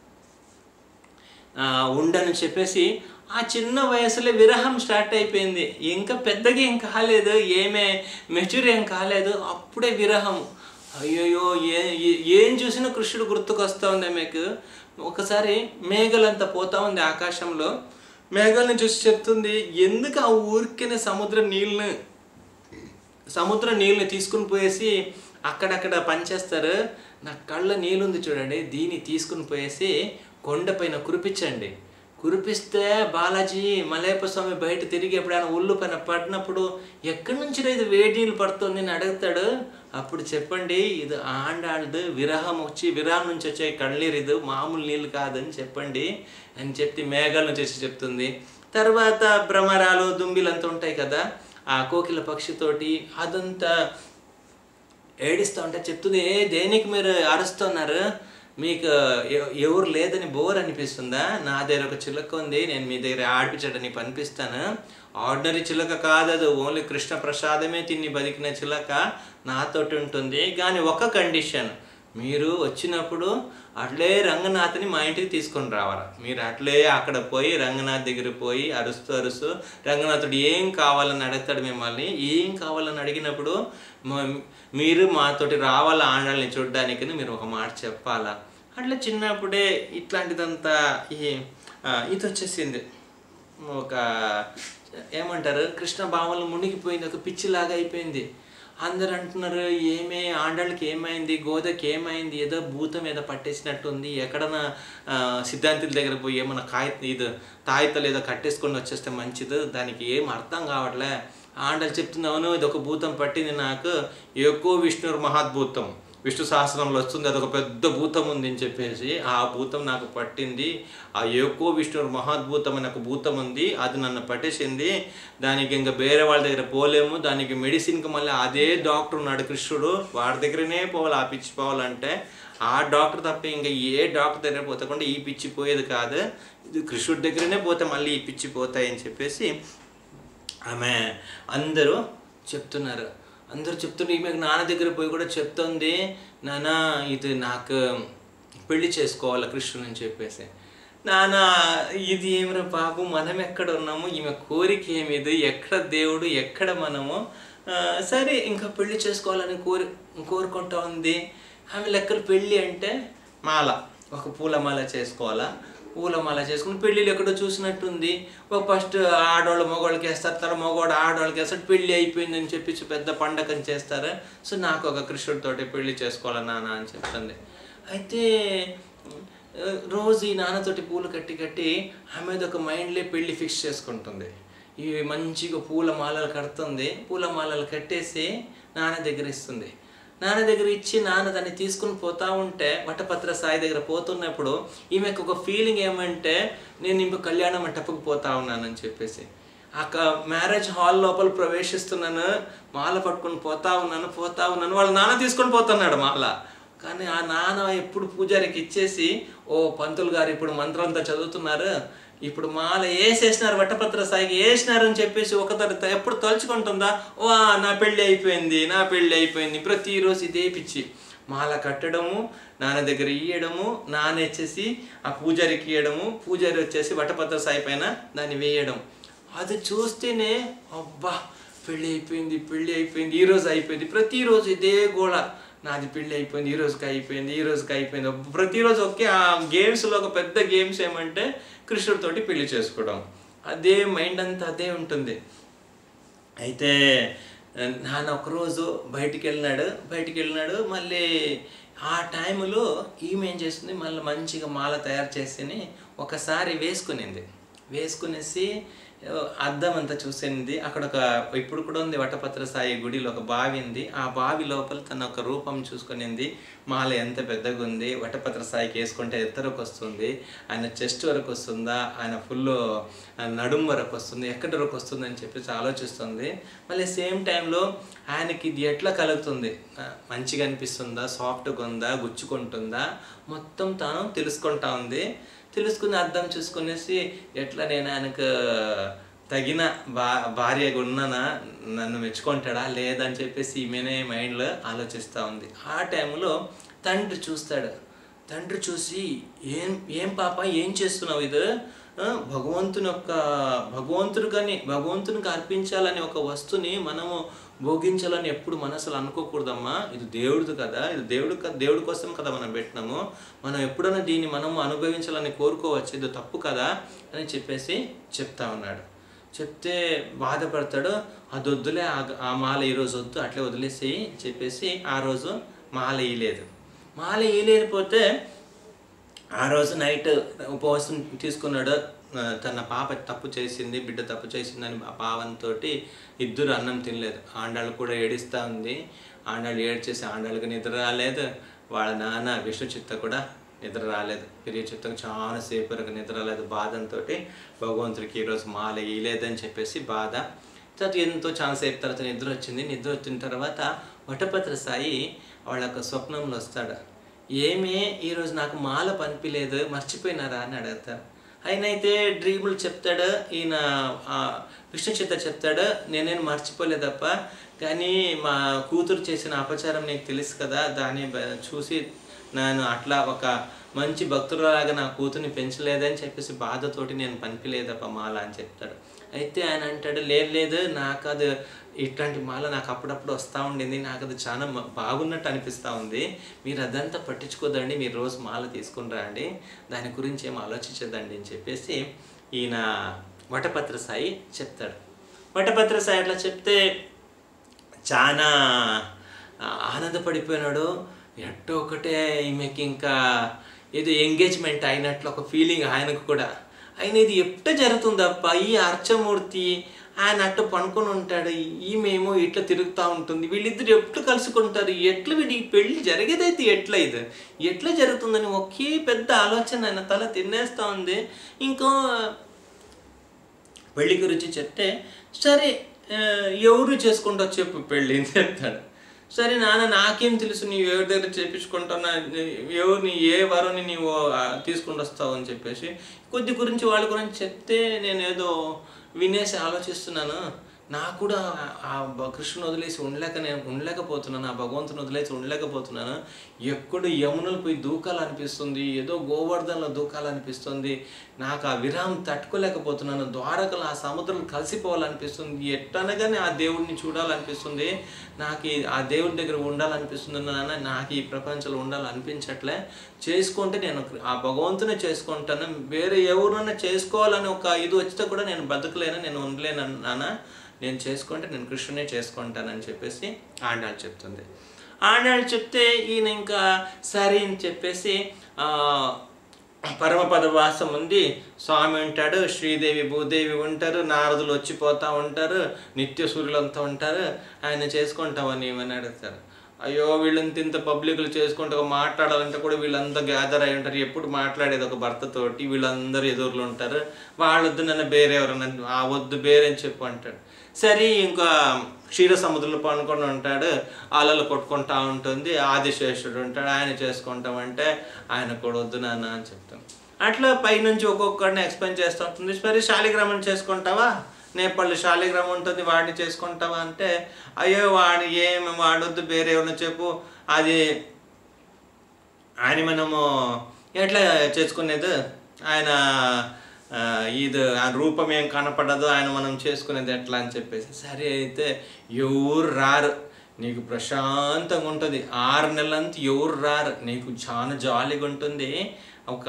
ఆ, ఉండని చెప్పేసి ఆ చిన్న వయసులో విరహం స్టార్ట్ అయిపోయింది ఇంకా పెద్దగా ఏం కాలేదు ఏమే మెచ్యూర్ ఏం కాలేదు అప్పుడే విరహం అయ్యోయ్యో ఏ ఏ- ఏం చూసినా కృష్ణుడు గుర్తుకొస్తా ఉంది ఆమెకు ఒకసారి మేఘలంతా పోతా ఉంది ఆకాశంలో మేఘాలను చూసి చెప్తుంది ఎందుకు ఆ ఊరికనే సముద్ర నీళ్ళని సముద్ర నీళ్ళని తీసుకుని పోయేసి అక్కడక్కడ పనిచేస్తారు నా కళ్ళ నీళ్ళుంది చూడండి దీన్ని తీసుకుని పోయేసి కొండపైన కురిపించండి కురిపిస్తే బాలాజీ మలయప్ప స్వామి బయట తిరిగి ఎప్పుడైనా ఉల్లు పైన పడినప్పుడు ఎక్కడి నుంచి ఇది వేడి నీళ్ళు పడుతుంది అని అడుగుతాడు అప్పుడు చెప్పండి ఇది ఆండాళ్ళది విరహం వచ్చి విరహం నుంచి వచ్చే కళ్ళీరు ఇది మామూలు నీళ్ళు కాదని చెప్పండి అని చెప్పి మేఘాలను చేసి చెప్తుంది తర్వాత భ్రమరాలు దుంబిలు అంతా ఉంటాయి కదా ఆ కోకిల పక్షితోటి అదంతా ఏడిస్తూ ఉంటే చెప్తుంది ఏ దేనికి మీరు అరుస్తున్నారు మీకు ఎ- ఎవరు లేదని బోర్ అనిపిస్తుందా నా దగ్గర ఒక చిలక ఉంది నేను మీ దగ్గర ఆడిపించడానికి పనిపిస్తాను ఆర్డినరీ చిలక కాదు అది ఓన్లీ కృష్ణ ప్రసాదమే తిని బతికిన చిలక నాతోటి ఉంటుంది కానీ ఒక కండిషన్ మీరు వచ్చినప్పుడు అట్లే రంగనాథ్ని మా ఇంటికి తీసుకొని రావాలి మీరు అట్లే అక్కడ పోయి రంగనాథ్ దగ్గర పోయి అరుస్తూ అరుస్తూ రంగనాథుడు ఏం కావాలని అడుగుతాడు మిమ్మల్ని ఏం కావాలని అడిగినప్పుడు మ- మీరు మాతోటి రావాలా ఆండాలని చూడడానికి మీరు ఒక మాట చెప్పాలా అట్లా చిన్నప్పుడే ఇట్లాంటిదంతా ఈ ఆ, ఇది వచ్చేసింది ఒక ఏమంటారు కృష్ణ భావనలు మునిగిపోయింది ఒక పిచ్చిలాగా అయిపోయింది అందరు అంటున్నారు ఏమే ఆండాళ్ళకి ఏమైంది గోదకి ఏమైంది ఏదో భూతం ఏదో పట్టేసినట్టుంది ఎక్కడన్నా ఆ, సిద్ధాంతుల దగ్గర పోయి ఏమన్నా కాయ ఇది తాయితలు ఏదో కట్టేసుకొని వచ్చేస్తే మంచిది దానికి ఏం అర్థం కావట్లే ఆండలు చెప్తుంది అవును ఇది ఒక భూతం పట్టింది నాకు ఎక్కువ విష్ణుర్ మహాద్భూతం విష్ణు సహస్రంలో వస్తుంది అదొక పెద్ద భూతం ఉంది అని చెప్పేసి ఆ భూతం నాకు పట్టింది ఆ ఏకో విష్ణు మహాద్భూతం అనే ఒక భూతం ఉంది అది నన్ను పట్టేసింది దానికి ఇంకా వేరే వాళ్ళ దగ్గర పోలేము దానికి మెడిసిన్కి మళ్ళీ అదే డాక్టర్ ఉన్నాడు కృష్ణుడు వాడి దగ్గరనే పోవాలి ఆ పిచ్చి పోవాలంటే ఆ డాక్టర్ తప్ప ఇంకా ఏ డాక్టర్ దగ్గర పోతకుండా ఈ పిచ్చి పోయేది కాదు ఇది కృష్ణుడి దగ్గరనే పోతే మళ్ళీ ఈ పిచ్చి పోతాయి అని చెప్పేసి ఆమె అందరూ చెప్తున్నారు అందరూ చెప్తుంటే ఈమె నాన్న దగ్గర పోయి కూడా చెప్తుంది నాన్న ఇది నాకు పెళ్లి చేసుకోవాలి కృష్ణుని అని చెప్పేసి నాన్న ఇది ఏమిరా బాబు మనం ఎక్కడ ఉన్నాము ఈమె కోరిక ఏమిది ఎక్కడ దేవుడు ఎక్కడ మనము ఆ, సరే ఇంకా పెళ్లి చేసుకోవాలని కోరి కోరుకుంటా ఉంది ఆమె లెక్కలు పెళ్ళి అంటే మాల ఒక పూలమాల చేసుకోవాలా పూలమాల చేసుకుని పెళ్ళిళ్ళు ఎక్కడో చూసినట్టుంది ఒక ఫస్ట్ ఆడవాళ్ళు మగవాళ్ళకి వేస్తారు తర్వాత మగవాడు ఆడవాళ్ళకి వేస్తాడు పెళ్ళి అయిపోయిందని చెప్పి పెద్ద పండగని చేస్తారు సో నాకు ఒక కృష్ణుడితోటి పెళ్లి చేసుకోవాలి నాన్న అని చెప్తుంది అయితే ఆ, రోజు ఈ నాన్నతోటి పూలు కట్టి కట్టి ఆమెది ఒక మైండ్లే పెళ్లి ఫిక్స్ చేసుకుంటుంది ఇవి మంచిగా పూల మాలలు కడుతుంది పూల మాలలు కట్టేసి నాన్న దగ్గర ఇస్తుంది నాన్న దగ్గర ఇచ్చి నాన్న దాన్ని తీసుకుని పోతా ఉంటే వటపత్ర సాయి దగ్గర పోతున్నప్పుడు ఈమెకు ఒక ఫీలింగ్ ఏమంటే నేను ఇంకో కళ్యాణ మంటపకు పోతా ఉన్నానని చెప్పేసి ఆ మ్యారేజ్ హాల్ లోపల ప్రవేశిస్తున్నాను మాల పట్టుకొని పోతా ఉన్నాను పోతా ఉన్నాను వాళ్ళ నాన్న తీసుకొని పోతున్నాడు మాల కానీ ఆ నాన్న ఎప్పుడు పూజారికి ఇచ్చేసి ఓ పంతులు గారు ఇప్పుడు మంత్రంతో చదువుతున్నారు ఇప్పుడు మాల వేసేసినారు వట్టపత్ర సాయికి వేసినారు అని చెప్పేసి ఒక తరత ఎప్పుడు తలుచుకుంటుందా వా నా పెళ్ళి అయిపోయింది నా పెళ్ళి అయిపోయింది ప్రతిరోజు ఇదే పిచ్చి మాల కట్టడము నాన్న దగ్గర ఇయ్యడము నాన్న వచ్చేసి ఆ పూజారికి ఇయ్యడము పూజారి వచ్చేసి వటపత్ర సాయి పైన దాన్ని వేయడం అది చూస్తేనే అబ్బా పెళ్ళి అయిపోయింది పెళ్ళి అయిపోయింది ఈ రోజు అయిపోయింది ప్రతిరోజు ఇదే గోళ నాది పెళ్ళి అయిపోయింది ఈ రోజుకి అయిపోయింది ఈ రోజుకి అయిపోయింది ప్రతిరోజు ఒకే ఆ గేమ్స్లో ఒక పెద్ద గేమ్స్ ఏమంటే కృష్ణుడితోటి పెళ్లి చేసుకోవడం అదే మైండ్ అంతా అదే ఉంటుంది అయితే నాన్న ఒకరోజు బయటికి వెళ్ళినాడు బయటికి వెళ్ళినాడు మళ్ళీ ఆ టైంలో ఈమె ఏం చేస్తుంది మళ్ళీ మంచిగా మాల తయారు చేసి ఒకసారి వేసుకునింది వేసుకునేసి అద్దం అంతా చూసింది అక్కడ ఒక ఇప్పుడు కూడా ఉంది వటపత్ర సాయి గుడిలో ఒక బావి ఉంది ఆ బావి లోపల తన ఒక రూపం చూసుకునింది మాల ఎంత పెద్దగా ఉంది వటపత్ర సాయికి వేసుకుంటే ఎత్తరకు వస్తుంది ఆయన చెస్ట్ వరకు వస్తుందా ఆయన ఫుల్ నడుం వరకు వస్తుంది ఎక్కడి వరకు వస్తుంది అని చెప్పేసి ఆలోచిస్తుంది మళ్ళీ సేమ్ టైంలో ఆయనకి ఇది ఎట్లా కలుగుతుంది ఆ, మంచిగా అనిపిస్తుందా సాఫ్ట్గా ఉందా గుచ్చుకుంటుందా మొత్తం తాను తెలుసుకుంటా ఉంది తెలుసుకుని అర్థం చూసుకునేసి ఎట్లా నేను ఆయనకు తగిన బా భార్యగా ఉన్నానా నన్ను మెచ్చుకుంటాడా లేదని చెప్పేసి ఈమెనే మైండ్లో ఆలోచిస్తూ ఉంది ఆ టైంలో తండ్రి చూస్తాడు తండ్రి చూసి ఏం ఏం పాప ఏం చేస్తున్నావు ఇది ఆ, భగవంతుని యొక్క భగవంతుడు కానీ భగవంతునికి అర్పించాలని ఒక వస్తుని మనము భోగించాలని ఎప్పుడు మనసులో అనుకోకూడదమ్మా ఇది దేవుడిది కదా ఇది దేవుడు క- దేవుడి కోసం కదా మనం పెట్టినాము మనం ఎప్పుడైనా దీన్ని మనము అనుభవించాలని కోరుకోవచ్చు ఇది తప్పు కదా అని చెప్పేసి చెప్తా ఉన్నాడు చెప్తే బాధపడతాడు అది వద్దులే ఆ- ఆ మాల ఈరోజు వద్దు అట్లే వదిలేసి చెప్పేసి ఆ రోజు మాల వేయలేదు మాల వేయలేకపోతే ఆ రోజు నైట్ ఉపవాసం తీసుకున్నాడు ఆ, తన పాప తప్పు చేసింది బిడ్డ తప్పు చేసిందని ఆ పావంతో ఇద్దరు అన్నం తినలేదు ఆండాళ్ళు కూడా ఏడుస్తూ ఉంది ఆండాళ్ళు ఏడ్చేసి ఆండాళ్ళకి నిద్ర రాలేదు వాళ్ళ నాన్న విష్ణు చిత్త కూడా నిద్ర రాలేదు పెరియ చిత్తం చాలా సేపు వరకు నిద్ర రాలేదు బాధంతో భగవంతుడికి ఈరోజు మాల వేయలేదని చెప్పేసి బాధ తర్వాత ఎంతో చాలాసేపు తర్వాత నిద్ర వచ్చింది నిద్ర వచ్చిన తర్వాత వటపత్ర సాయి వాళ్ళ యొక్క స్వప్నంలో వస్తాడు ఏమి ఈరోజు నాకు మాల పంపిలేదు మర్చిపోయినారా అని అడుగుతారు ఆయన అయితే డ్రీములు చెప్తాడు ఈయన ఆ, విష్ణు చిత్త చెప్తాడు నేనేం మర్చిపోలేదప్ప కానీ మా కూతురు చేసిన అపచారం నీకు తెలుసు కదా దాన్ని బ- చూసి నేను అట్లా ఒక మంచి భక్తులలాగా నా కూతుర్ని పెంచలేదని చెప్పేసి బాధతోటి నేను పంపిలేదప్ప మాల అని చెప్తాడు అయితే ఆయన అంటాడు లేదు లేదు నాకు అది ఇట్లాంటి మాల నాకు అప్పుడప్పుడు వస్తూ ఉండింది నాకు అది చాలా మ- బాగున్నట్టు అనిపిస్తూ ఉంది మీరు అదంతా పట్టించుకోదండి మీరు రోజు మాల తీసుకుని రండి దాని గురించి ఏం ఆలోచించదండి అని చెప్పేసి ఈయన వటపత్ర సాయి చెప్తాడు వటపత్ర సాయి అట్లా చెప్తే చాలా ఆ, ఆనందపడిపోయినాడు ఎట్టో ఒకటే ఈమెకి ఇంకా ఏదో ఎంగేజ్మెంట్ అయినట్లు ఒక ఫీలింగ్ ఆయనకు కూడా ఆయన ఇది ఎట్ట జరుగుతుందప్ప ఈ అర్చమూర్తి ఆయన అట్ట పనుకొని ఉంటాడు ఈమెమో ఇట్లా తిరుగుతూ ఉంటుంది వీళ్ళిద్దరు ఎట్లు కలుసుకుంటారు ఎట్లా వీడి పెళ్ళి జరిగేదైతే ఎట్లా ఇది ఎట్లా జరుగుతుందని ఒకే పెద్ద ఆలోచన ఆయన తల తినేస్తూ ఉంది ఇంకో పెళ్లి గురించి చెప్తే సరే ఆ, ఎవరు చేసుకుంటావు చెప్పు పెళ్ళి అని చెప్తాడు సరే నాన్న నాకేం తెలుసు నీవు ఎవరి దగ్గర చేపించుకుంటున్నా ఎవరిని ఏ వరుని నీవు ఆ, తీసుకుని వస్తావు అని చెప్పేసి కొద్ది గురించి వాళ్ళ గురించి చెప్తే నేను ఏదో వినేసి ఆలోచిస్తున్నాను నాకు కూడా ఆ- ఆ బ- కృష్ణుని వదిలేసి ఉండలేక నేను ఉండలేకపోతున్నాను ఆ భగవంతుని వదిలేసి ఉండలేకపోతున్నాను ఎక్కడ యమునలు పోయి దూకాలనిపిస్తుంది ఏదో గోవర్ధనలో దూకాలనిపిస్తుంది నాకు ఆ విరామం తట్టుకోలేకపోతున్నాను ద్వారకలు ఆ సముద్రం కలిసిపోవాలనిపిస్తుంది ఎట్టనగానే ఆ దేవుడిని చూడాలనిపిస్తుంది నాకు ఈ- ఆ దేవుడి దగ్గర ఉండాలనిపిస్తుంది నాన్న నాకు ఈ ప్రపంచంలో ఉండాలనిపించట్లే చేసుకుంటే నేను ఆ భగవంతుని చేసుకుంటాను వేరే ఎవరినైనా చేసుకోవాలని ఒక ఇది వచ్చితే కూడా నేను బతకలేను నేను ఉండలేను నాన్న నేను చేసుకుంటే నేను కృష్ణునే చేసుకుంటానని చెప్పేసి ఆండాళ్ళు చెప్తుంది ఆండాళ్ళు చెప్తే ఈయన ఇంకా సరే అని చెప్పేసి ఆ, పరమపద వాసం ఉంది స్వామి ఉంటాడు శ్రీదేవి భూదేవి ఉంటారు నారదులు వచ్చిపోతూ ఉంటారు నిత్య సూర్యులంతా ఉంటారు ఆయన చేసుకుంటామని ఏమని అడుగుతారు అయ్యో వీళ్ళంత ఇంత పబ్లిక్లు చేసుకుంటూ ఒక మాట్లాడాలంటే కూడా వీళ్ళంతా గ్యాదర్ అయి ఉంటారు ఎప్పుడు మాట్లాడేది ఒక భర్తతోటి వీళ్ళందరూ ఎదురులు ఉంటారు వాళ్ళొద్దు నన్ను వేరే ఎవరన్నా ఆ వద్దు బేరే అని చెప్పు అంటాడు సరే ఇంకా క్షీర సముద్రంలో పనుకొని ఉంటాడు అలలు కొట్టుకుంటా ఉంటుంది ఆదిశేషుడు ఉంటాడు ఆయన చేసుకుంటామంటే ఆయన కూడా వద్దు నాన్న అని చెప్తాం అట్లా పైనుంచి ఒక్కొక్కడిని ఎక్స్ప్లెయిన్ చేస్తూ ఉంటుంది సరే శాలిగ్రామం చేసుకుంటావా నేపాళ్ళు శాలిగ్రామం ఉంటుంది వాడిని చేసుకుంటావా అంటే అయ్యో వాడు ఏమి వాడొద్దు వేరే ఎవరిని చెప్పు అది ఆయన మనము ఎట్లా చేసుకునేది ఆయన ఆ, ఇది ఆ రూపం ఏం కనపడదు ఆయన మనం చేసుకునేది ఎట్లా అని చెప్పేసి సరే అయితే ఎవరు రారు నీకు ప్రశాంతంగా ఉంటుంది ఆరు నెలలంతా ఎవరు రారు నీకు చాలా జాలీగా ఉంటుంది ఒక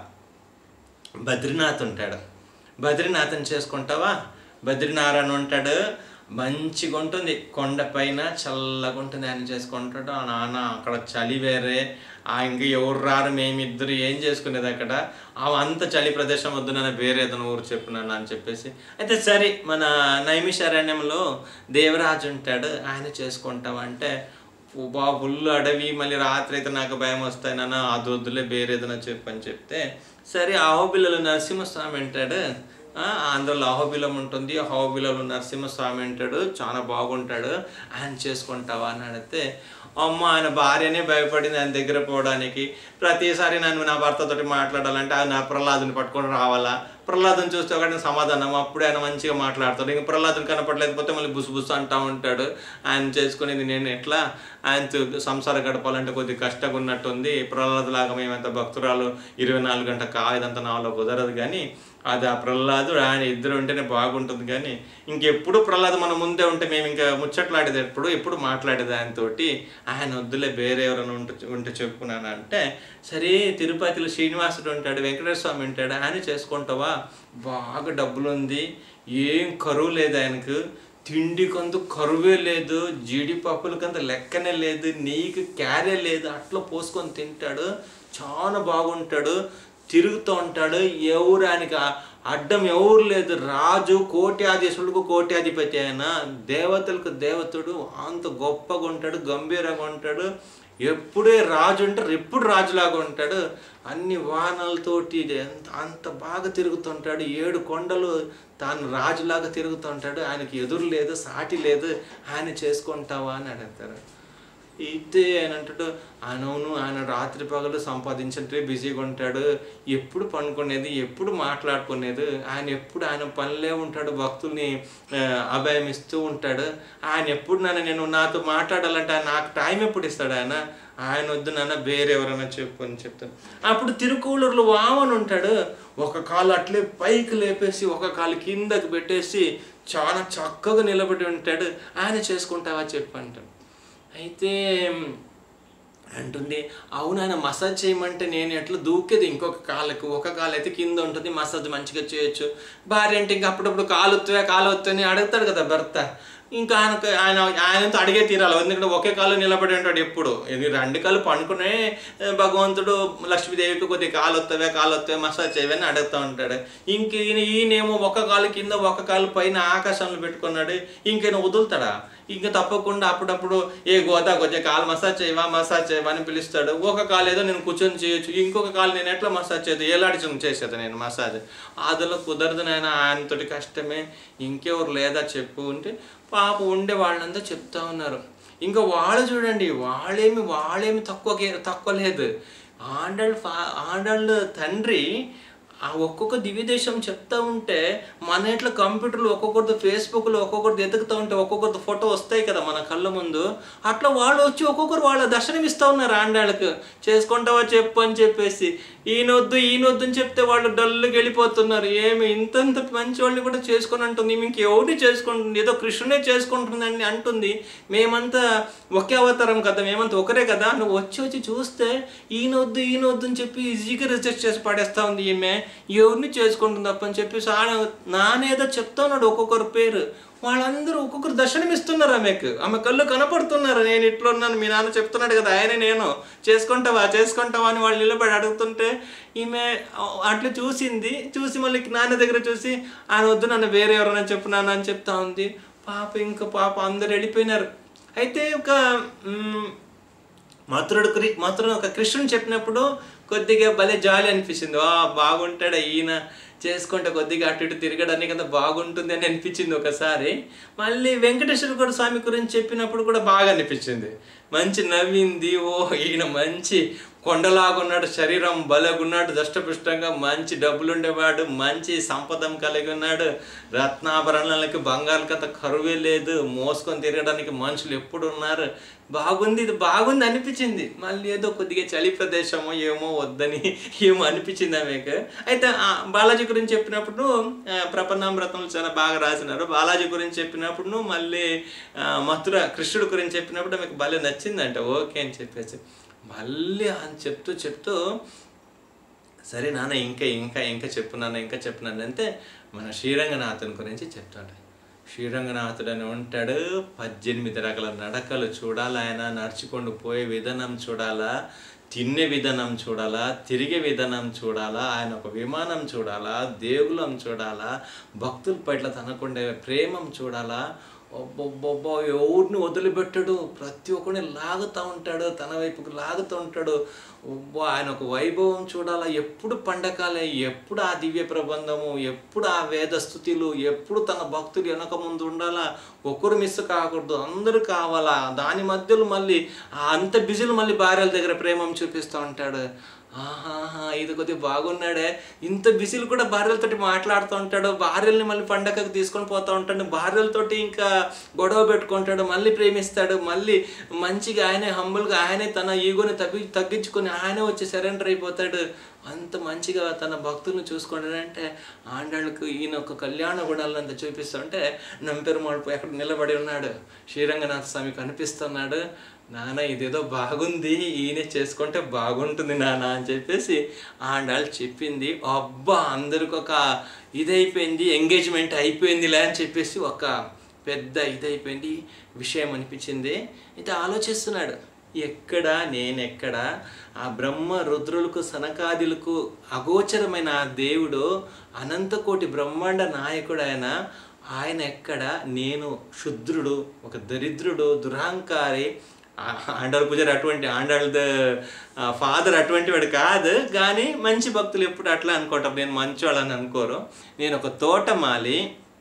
బద్రీనాథ్ ఉంటాడు బద్రీనాథ్ని చేసుకుంటావా బద్రీనారాయణ ఉంటాడు మంచిగా ఉంటుంది కొండపైన చల్లగా ఉంటుంది ఆయన చేసుకుంటాడు ఆ నాన్న అక్కడ చలి వేరే ఆ ఇంకా ఎవరు రారు మేమిద్దరు ఏం చేసుకునేది అక్కడ ఆ అంత చలి ప్రదేశం వద్దు నన్ను వేరే ఏదైనా ఊరు చెప్పినాను అని చెప్పేసి అయితే సరే మన నైమిషారణ్యంలో దేవరాజు ఉంటాడు ఆయన చేసుకుంటామంటే బా ఫుల్ అడవి మళ్ళీ రాత్రి అయితే నాకు భయం వస్తాయి నాన్న అది వద్దులే వేరే ఏదైనా చెప్పని చెప్తే సరే ఆహోబిల్లలు నరసింహస్వామి అంటాడు ఆ, ఆంధ్రలో అహోబిలం ఉంటుంది అహోబిలలో నరసింహస్వామి అంటాడు చాలా బాగుంటాడు ఆయన చేసుకుంటావా అని అడిగితే అమ్మ ఆయన భార్యనే భయపడింది ఆయన దగ్గర పోవడానికి ప్రతిసారి నన్ను నా భర్తతోటి మాట్లాడాలంటే ఆయన నా ప్రహ్లాదుని పట్టుకొని రావాలా ప్రహ్లాదుని చూస్తే ఒకటి సమాధానం అప్పుడే ఆయన మంచిగా మాట్లాడతాడు ఇంకా ప్రహ్లాదుని కనపడలేకపోతే మళ్ళీ బుసు బుసు అంటా ఉంటాడు ఆయన చేసుకునేది నేను ఎట్లా ఆయనతో సంసారం గడపాలంటే కొద్దిగా కష్టంగా ఉన్నట్టుంది ప్రహ్లాద్ లాగా మేమంత భక్తురాలు ఇరవై నాలుగు గంట కా ఇదంతా నాలో కుదరదు కానీ అది ఆ ప్రహ్లాదు ఆయన ఇద్దరు ఉంటేనే బాగుంటుంది కానీ ఇంకెప్పుడు ప్రహ్లాద్ మన ముందే ఉంటే మేము ఇంకా ముచ్చట్లాడేది ఎప్పుడు ఎప్పుడు మాట్లాడేది ఆయనతోటి ఆయన వద్దులే వేరే ఎవరైనా ఉంటే ఉంటే చెప్పుకున్నాను అంటే సరే తిరుపతిలో శ్రీనివాసుడు ఉంటాడు వెంకటేశ్వర స్వామి ఉంటాడు ఆయన చేసుకుంటావా బాగా డబ్బులు ఉంది ఏం కరువు లేదు ఆయనకు తిండికంత కరువే లేదు జీడిపప్పులకంత లెక్కనే లేదు నీకు క్యారే లేదు అట్లా పోసుకొని తింటాడు చాలా బాగుంటాడు తిరుగుతూ ఉంటాడు ఎవరు ఆయనకి ఆ- అడ్డం ఎవరు లేదు రాజు కోట్యాధీశులకు కోట్యాధిపతి ఆయన దేవతలకు దేవతుడు అంత గొప్పగా ఉంటాడు గంభీరంగా ఉంటాడు ఎప్పుడే రాజు ఉంటారు ఎప్పుడు రాజులాగా ఉంటాడు అన్ని వాహనాలతోటి ఎంత అంత బాగా తిరుగుతుంటాడు ఏడు కొండలు తాను రాజులాగా తిరుగుతుంటాడు ఆయనకి ఎదురు లేదు సాటి లేదు ఆయన చేసుకుంటావా అని అడుగుతారు అయితే ఆయన అంటాడు ఆయన అవును ఆయన రాత్రి పగలు సంపాదించే బిజీగా ఉంటాడు ఎప్పుడు పనుకునేది ఎప్పుడు మాట్లాడుకునేది ఆయన ఎప్పుడు ఆయన పనిలే ఉంటాడు భక్తుల్ని ఆ, అభయం ఇస్తూ ఉంటాడు ఆయన ఎప్పుడు నన్ను నేను నాతో మాట్లాడాలంటే ఆయన నాకు టైం ఎప్పుడు ఇస్తాడు ఆయన ఆయన వద్దు నాన్న వేరే ఎవరైనా చెప్పు అని చెప్తాను అప్పుడు తిరుకూలూరులో వామన్ ఉంటాడు ఒక కాలు అట్లే పైకి లేపేసి ఒక కాలు కిందకి పెట్టేసి చాలా చక్కగా నిలబడి ఉంటాడు ఆయన చేసుకుంటావా చెప్పు అంటాడు అయితే అంటుంది అవును ఆయన మసాజ్ చేయమంటే నేను ఎట్లా దూకేది ఇంకొక కాళ్ళకు ఒక కాలు అయితే కింద ఉంటుంది మసాజ్ మంచిగా చేయొచ్చు భార్య అంటే ఇంకా అప్పుడప్పుడు కాలు వస్తాయా కాలు వస్తాయని అడుగుతాడు కదా భర్త ఇంకా ఆయనకు ఆయన ఆయనతో అడిగే తీరాలి ఎందుకంటే ఒకే కాలు నిలబడి ఉంటాడు ఎప్పుడు ఇది రెండు కాలు పండుకునే ఆ, భగవంతుడు లక్ష్మీదేవికి కొద్దిగా కాలు వస్తావే కాలు వస్తావే మసాజ్ చేయవని అడుగుతూ ఉంటాడు ఇంక ఈయన ఈయనేమో ఒక కాలు కింద ఒక కాలు పైన ఆకాశంలో పెట్టుకున్నాడు ఇంకేనా వదులుతాడా ఇంకా తప్పకుండా అప్పుడప్పుడు ఏ గోదా కొంచెం కాలు మసాజ్ చేయవా మసాజ్ చేయవా అని పిలుస్తాడు ఒక కాలు ఏదో నేను కూర్చొని చేయొచ్చు ఇంకొక కాలు నేను ఎట్లా మసాజ్ చేయదు ఏలాడి చేసేది నేను మసాజ్ అదిలో కుదరదు నేను ఆయనతోటి కష్టమే ఇంకెవరు లేదా చెప్పు అంటే పాప ఉండే వాళ్ళంతా చెప్తా ఉన్నారు ఇంకా వాళ్ళు చూడండి వాళ్ళేమి వాళ్ళేమి తక్కువ తక్కువ లేదు ఆండల్ ఫా ఆండల్ తండ్రి ఆ ఒక్కొక్క దివ్యదేశం చెప్తా ఉంటే మన ఇంట్లో కంప్యూటర్లు ఒక్కొక్కరితో ఫేస్బుక్లో ఒక్కొక్కరితో ఎదుగుతూ ఉంటే ఒక్కొక్కరితో ఫోటో వస్తాయి కదా మన కళ్ళ ముందు అట్లా వాళ్ళు వచ్చి ఒక్కొక్కరు వాళ్ళ దర్శనం ఇస్తూ ఉన్నారు ఆండాళ్ళకు చేసుకుంటావా చెప్పు అని చెప్పేసి ఈయనొద్దు ఈయనొద్దు అని చెప్తే వాళ్ళు డల్లుగా వెళ్ళిపోతున్నారు ఏమి ఇంతంత మంచి వాళ్ళని కూడా చేసుకొని అంటుంది మేము ఇంకెవరిని చేసుకుంటుంది ఏదో కృష్ణునే చేసుకుంటుందని అంటుంది మేమంతా ఒకే అవతారం కదా మేమంతా ఒకరే కదా నువ్వు వచ్చి వచ్చి చూస్తే ఈయనొద్దు ఈయనొద్దు అని చెప్పి ఈజీగా రిజెక్ట్ చేసి పడేస్తా ఉంది ఈమె ఎవరిని చేసుకుంటుంది తప్ప అని చెప్పేసి ఆయన నానేదో చెప్తా ఉన్నాడు ఒక్కొక్కరు పేరు వాళ్ళందరూ ఒక్కొక్కరు దర్శనం ఇస్తున్నారు ఆమెకు ఆమె కళ్ళు కనపడుతున్నారు నేను ఇట్లా ఉన్నాను మీ నాన్న చెప్తున్నాడు కదా ఆయన నేను చేసుకుంటావా చేసుకుంటావా అని వాళ్ళు నిలబడి అడుగుతుంటే ఈమె అట్లా చూసింది చూసి మళ్ళీ నాన్న దగ్గర చూసి ఆయన వద్దు నన్ను వేరే ఎవరైనా చెప్పు నాన్న అని చెప్తా ఉంది పాప ఇంకా పాప అందరు వెళ్ళిపోయినారు అయితే ఒక మ్, మధురుడు క్రి మధురుడు ఒక కృష్ణుని చెప్పినప్పుడు కొద్దిగా భలే జాలి అనిపించింది వా బాగుంటాడు ఈయన చేసుకుంటే కొద్దిగా అటు ఇటు తిరగడానికి అంత బాగుంటుంది అని అనిపించింది ఒకసారి మళ్ళీ వెంకటేశ్వర కూడా స్వామి గురించి చెప్పినప్పుడు కూడా బాగా అనిపించింది మంచి నవ్వింది ఓ ఈయన మంచి కొండలాగున్నాడు శరీరం బలగున్నాడు దష్టపుష్టంగా మంచి డబ్బులుండేవాడు మంచి సంపదం కలిగి ఉన్నాడు రత్నాభరణాలకి బంగారుకి అంత కరువే లేదు మోసుకొని తిరగడానికి మనుషులు ఎప్పుడు ఉన్నారు బాగుంది ఇది బాగుంది అనిపించింది మళ్ళీ ఏదో కొద్దిగా చలి ప్రదేశమో ఏమో వద్దని ఏమో అనిపించింది ఆమెకు అయితే ఆ బాలాజీ గురించి చెప్పినప్పుడు ఆ, ప్రపన్నామృతంలో చాలా బాగా రాసినారు బాలాజీ గురించి చెప్పినప్పుడు మళ్ళీ ఆ, మథుర కృష్ణుడు గురించి చెప్పినప్పుడు ఆమెకు భలే నచ్చిందంట ఓకే అని చెప్పేసి మళ్ళీ అని చెప్తూ చెప్తూ సరే నాన్న ఇంకా ఇంకా ఇంకా చెప్పు నాన్న ఇంకా చెప్పు నాన్న అంటే మన శ్రీరంగనాథుని గురించి చెప్తాడు శ్రీరంగనాథుడు అని ఉంటాడు పద్దెనిమిది రకాల నడకలు చూడాలా ఆయన నడుచుకుంటూ పోయే విధానం చూడాలా తినే విధానం చూడాలా తిరిగే విధానం చూడాలా ఆయన ఒక విమానం చూడాలా దేవులం చూడాలా భక్తుల పట్ల తనకుండే ప్రేమం చూడాలా ఒబ్బొబ్బొబ్బో ఎవరిని వదిలిపెట్టడు ప్రతి ఒక్కరిని లాగుతూ ఉంటాడు తన వైపుకు లాగుతూ ఉంటాడు ఒబ్బో ఆయన ఒక వైభవం చూడాలా ఎప్పుడు పండకాలే ఎప్పుడు ఆ దివ్య ప్రబంధము ఎప్పుడు ఆ వేద స్థుతులు ఎప్పుడు తన భక్తులు వెనక ముందు ఉండాలా ఒకరు మిస్ కాకూడదు అందరూ కావాలా దాని మధ్యలో మళ్ళీ ఆ అంత బిజీలు మళ్ళీ భార్యల దగ్గర ప్రేమం చూపిస్తూ ఉంటాడు ఆహాహా ఇది కొద్దిగా బాగున్నాడే ఇంత బిజీలు కూడా భార్యలతోటి మాట్లాడుతూ ఉంటాడు భార్యల్ని మళ్ళీ పండగకు తీసుకొని పోతూ ఉంటాడు భార్యలతోటి ఇంకా గొడవ పెట్టుకుంటాడు మళ్ళీ ప్రేమిస్తాడు మళ్ళీ మంచిగా ఆయనే హంబుల్గా ఆయనే తన ఈగోని తగ్గి తగ్గించుకొని ఆయనే వచ్చి సరెండర్ అయిపోతాడు అంత మంచిగా తన భక్తులను చూసుకుంటాడంటే ఆండాళ్ళకు ఈయన ఒక కళ్యాణ గుణాలను అంత చూపిస్తుంటే నంపెరుమాడు పోయి అక్కడ నిలబడి ఉన్నాడు శ్రీరంగనాథ స్వామి కనిపిస్తున్నాడు నాన్న ఇదేదో బాగుంది ఈయన చేసుకుంటే బాగుంటుంది నాన్న అని చెప్పేసి ఆండాళ్ళు చెప్పింది అబ్బా అందరికి ఒక ఇదైపోయింది ఎంగేజ్మెంట్ అయిపోయిందిలే అని చెప్పేసి ఒక పెద్ద ఇదైపోయింది విషయం అనిపించింది అయితే ఆలోచిస్తున్నాడు ఎక్కడ నేనెక్కడ ఆ బ్రహ్మ రుద్రులకు సనకాదులకు అగోచరమైన ఆ దేవుడు అనంతకోటి బ్రహ్మాండ నాయకుడు ఆయన ఆయన ఎక్కడ నేను శుద్రుడు ఒక దరిద్రుడు దురహంకారి ఆ- ఆండాళ్ళ పూజారి అటువంటి ఆండాళ్ళ ఫాదర్ అటువంటి వాడు కాదు కానీ మంచి భక్తులు ఎప్పుడు అట్లా అనుకోవటం నేను మంచివాళ్ళని అనుకోరు నేను ఒక తోటమాలి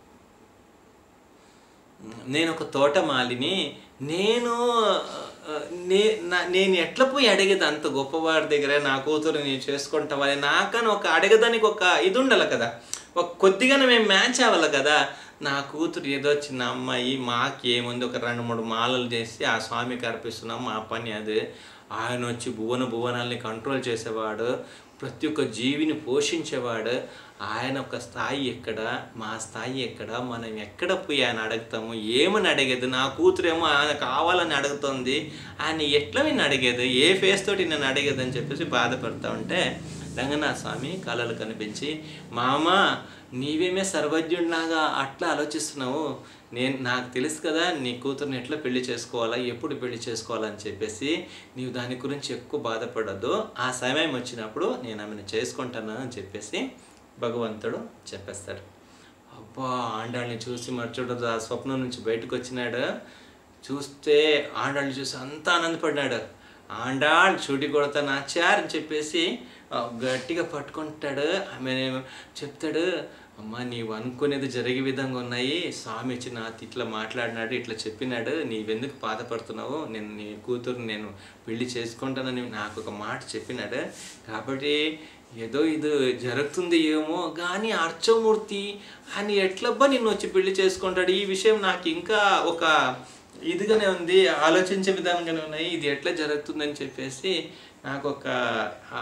నేను ఒక తోటమాలిని నేను ఆ, నే నా- నేను ఎట్లా పోయి అడిగేది అంత గొప్పవాడి దగ్గర నా కూతురు నేను చేసుకుంటామని నాకని ఒక అడగదానికి ఒక ఇది ఉండాలి కదా ఒక కొద్దిగానే మేము మ్యాచ్ అవ్వాలి కదా నా కూతురు ఏదో చిన్న అమ్మాయి మాకు ఏముంది ఒక రెండు మూడు మాలలు చేసి ఆ స్వామికి అర్పిస్తున్నాం మా పని అది ఆయన వచ్చి భువన భువనాల్ని కంట్రోల్ చేసేవాడు ప్రతి ఒక్క జీవిని పోషించేవాడు ఆయన ఒక స్థాయి ఎక్కడ మా స్థాయి ఎక్కడ మనం ఎక్కడ పోయి ఆయన అడుగుతాము ఏమని అడిగేది నా కూతురేమో ఆయన కావాలని అడుగుతుంది ఆయన ఎట్లా నేను అడిగేది ఏ ఫేస్ తోటి నేను అడిగేది అని చెప్పేసి బాధపడతా ఉంటే రంగనాథ స్వామి కళలు కనిపించి మామ నీవేమే సర్వజ్ఞుడిలాగా అట్లా ఆలోచిస్తున్నావు నేను నాకు తెలుసు కదా నీ కూతుర్ని ఎట్లా పెళ్లి చేసుకోవాలా ఎప్పుడు పెళ్లి చేసుకోవాలని చెప్పేసి నీవు దాని గురించి ఎక్కువ బాధపడద్దు ఆ సమయం వచ్చినప్పుడు నేను ఆమెను చేసుకుంటాను అని చెప్పేసి భగవంతుడు చెప్పేస్తాడు అబ్బా ఆండాళ్ళని చూసి మర్చుడు ఆ స్వప్నం నుంచి బయటకు వచ్చినాడు చూస్తే ఆండాళ్ళని చూసి అంతా ఆనందపడినాడు ఆండాళ్ చూడి కొడతా నాచార్ అని చెప్పేసి ఆ, గట్టిగా పట్టుకుంటాడు ఆమె చెప్తాడు అమ్మా నీవు అనుకునేది జరిగే విధంగా ఉన్నాయి స్వామి వచ్చి నాతో ఇట్లా మాట్లాడినాడు ఇట్లా చెప్పినాడు నీవెందుకు బాధపడుతున్నావు నేను నీ కూతురు నేను పెళ్లి చేసుకుంటానని నాకు ఒక మాట చెప్పినాడు కాబట్టి ఏదో ఇది జరుగుతుంది ఏమో కానీ అర్చమూర్తి ఆయన ఎట్లబ్బా నిన్ను వచ్చి పెళ్లి చేసుకుంటాడు ఈ విషయం నాకు ఇంకా ఒక ఇదిగానే ఉంది ఆలోచించే విధానంగానే ఉన్నాయి ఇది ఎట్లా జరుగుతుందని చెప్పేసి నాకు ఒక ఆ,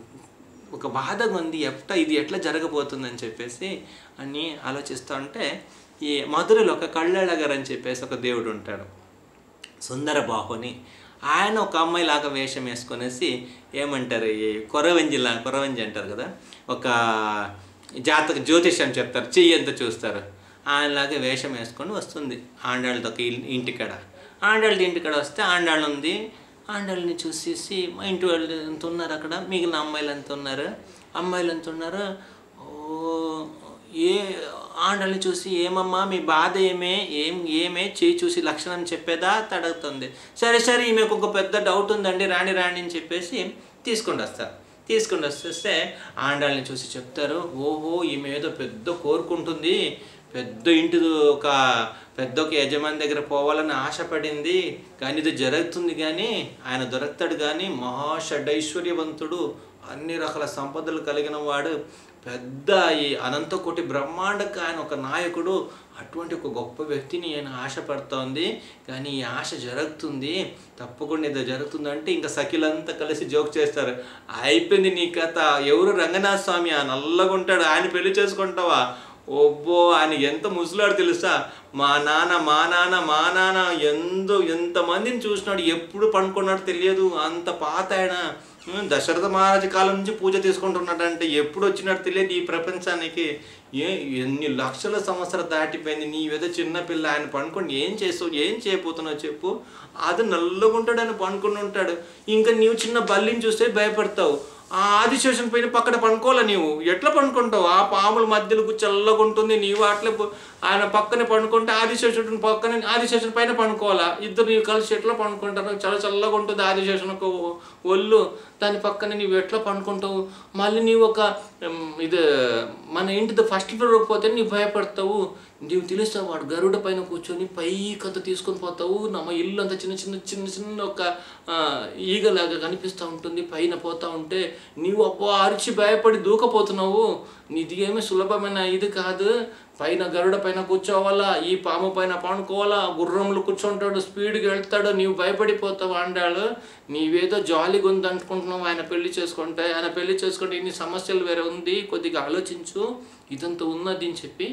ఒక బాధగా ఉంది ఎట్ట ఇది ఎట్లా జరగబోతుందని చెప్పేసి అని ఆలోచిస్తూ ఉంటే ఈ మధురలో ఒక కళ్ళళ్ళ గారు అని చెప్పేసి ఒక దేవుడు ఉంటాడు సుందర బాహుని ఆయన ఒక అమ్మాయి లాగా వేషం వేసుకొనేసి ఏమంటారు ఈ కొరవంజిలా కొరవంజి అంటారు కదా ఒక జాతక జ్యోతిష్యం చెప్తారు చెయ్యి ఎంత చూస్తారు ఆయనలాగా వేషం వేసుకొని వస్తుంది ఆండాళ్ళతో ఒక ఇల్- ఇంటికాడ ఆండాళ్ళ ఇంటికాడ వస్తే ఆండాళ్ళు ఉంది ఆండాళ్ళని చూసేసి మా ఇంటి వాళ్ళు ఎంత ఉన్నారు అక్కడ మిగిలిన అమ్మాయిలు ఎంత ఉన్నారు అమ్మాయిలు ఎంత ఉన్నారు ఓ ఏ ఆండల్ని చూసి ఏమమ్మా మీ బాధ ఏమే ఏం ఏమే చేయి చూసి లక్షణం చెప్పేదా తడుగుతుంది సరే సరే ఈమెకు ఒక పెద్ద డౌట్ ఉందండి రాణి రాణి అని చెప్పేసి తీసుకొని వస్తారు తీసుకుని వస్తే ఆండాళ్ళని చూసి చెప్తారు ఓహో ఈమె ఏదో పెద్ద కోరుకుంటుంది పెద్ద ఇంటి ఒక పెద్ద ఒక యజమాని దగ్గర పోవాలని ఆశపడింది కానీ ఇది జరుగుతుంది కానీ ఆయన దొరుకుతాడు కానీ మహాషడైశ్వర్యవంతుడు అన్ని రకాల సంపదలు కలిగిన వాడు పెద్ద ఈ అనంతకోటి బ్రహ్మాండకు ఆయన ఒక నాయకుడు అటువంటి ఒక గొప్ప వ్యక్తిని ఆయన ఆశపడుతోంది కానీ ఈ ఆశ జరుగుతుంది తప్పకుండా ఏదో జరుగుతుందంటే ఇంకా సఖిలంతా కలిసి జోక్ చేస్తారు అయిపోయింది నీ కథ ఎవరు రంగనాథ స్వామి ఆ నల్లగా ఉంటాడు ఆయన పెళ్లి చేసుకుంటావా ఒబ్బో ఆయన ఎంత ముసలాడు తెలుసా మా నాన్న మా నాన్న మా నాన్న ఎంతో ఎంతమందిని చూసినాడు ఎప్పుడు పండుకున్నాడు తెలియదు అంత పాత ఆయన ఉం, దశరథ మహారాజు కాలం నుంచి పూజ తీసుకుంటున్నాడంటే ఎప్పుడు వచ్చినట్టు తెలియదు ఈ ప్రపంచానికి ఏ ఎన్ని లక్షల సంవత్సరాలు దాటిపోయింది నీ ఏదో చిన్న పిల్ల ఆయన పండుకొని ఏం చేస్తావు ఏం చేయబోతున్నావు చెప్పు అది నల్లగుంటాడు ఆయన పండుకొని ఉంటాడు ఇంకా నీవు చిన్న బల్లిని చూస్తే భయపడతావు ఆ ఆదిశేషన్ పైన పక్కన పండుకోవాలా నీవు ఎట్లా పండుకుంటావు ఆ పాముల మధ్యలో చల్లగా ఉంటుంది నీవు అట్లే పో- ఆయన పక్కనే పండుకుంటే ఆదిశేషుడిని పక్కనే ఆదిశేషన్ పైన పండుకోవాలా ఇద్దరు నీవు కలిసి ఎట్లా పండుకుంటారు చాలా చల్లగా ఉంటుంది ఆదిశేషన్ ఒక ఒళ్ళు దాని పక్కన నీవు ఎట్లా పండుకుంటావు మళ్ళీ నీవు ఒక ఉమ్, ఇది మన ఇంటిది ఫస్ట్ ఫ్లోర్ పోతే నీవు భయపడతావు నీవు తెలుస్తావు వాడు గరుడ పైన కూర్చొని పైకంత తీసుకొని పోతావు నమ్మ ఇల్లు అంతా చిన్న చిన్న చిన్న చిన్న ఒక ఆ, ఈగలాగా కనిపిస్తూ ఉంటుంది పైన పోతా ఉంటే నీవు అబ్బో అరిచి భయపడి దూకపోతున్నావు నీది ఏమి సులభమైన ఇది కాదు పైన గరుడ పైన కూర్చోవాలా ఈ పాము పైన పండుకోవాలా గుర్రంలో కూర్చుంటాడు స్పీడ్గా వెళ్తాడు నీవు భయపడిపోతావు అండాడు నీవేదో జాలీగా ఉంది అనుకుంటున్నావు ఆయన పెళ్లి చేసుకుంటే ఆయన పెళ్లి చేసుకుంటే ఇన్ని సమస్యలు వేరే ఉంది కొద్దిగా ఆలోచించు ఇదంతా ఉన్నది అని చెప్పి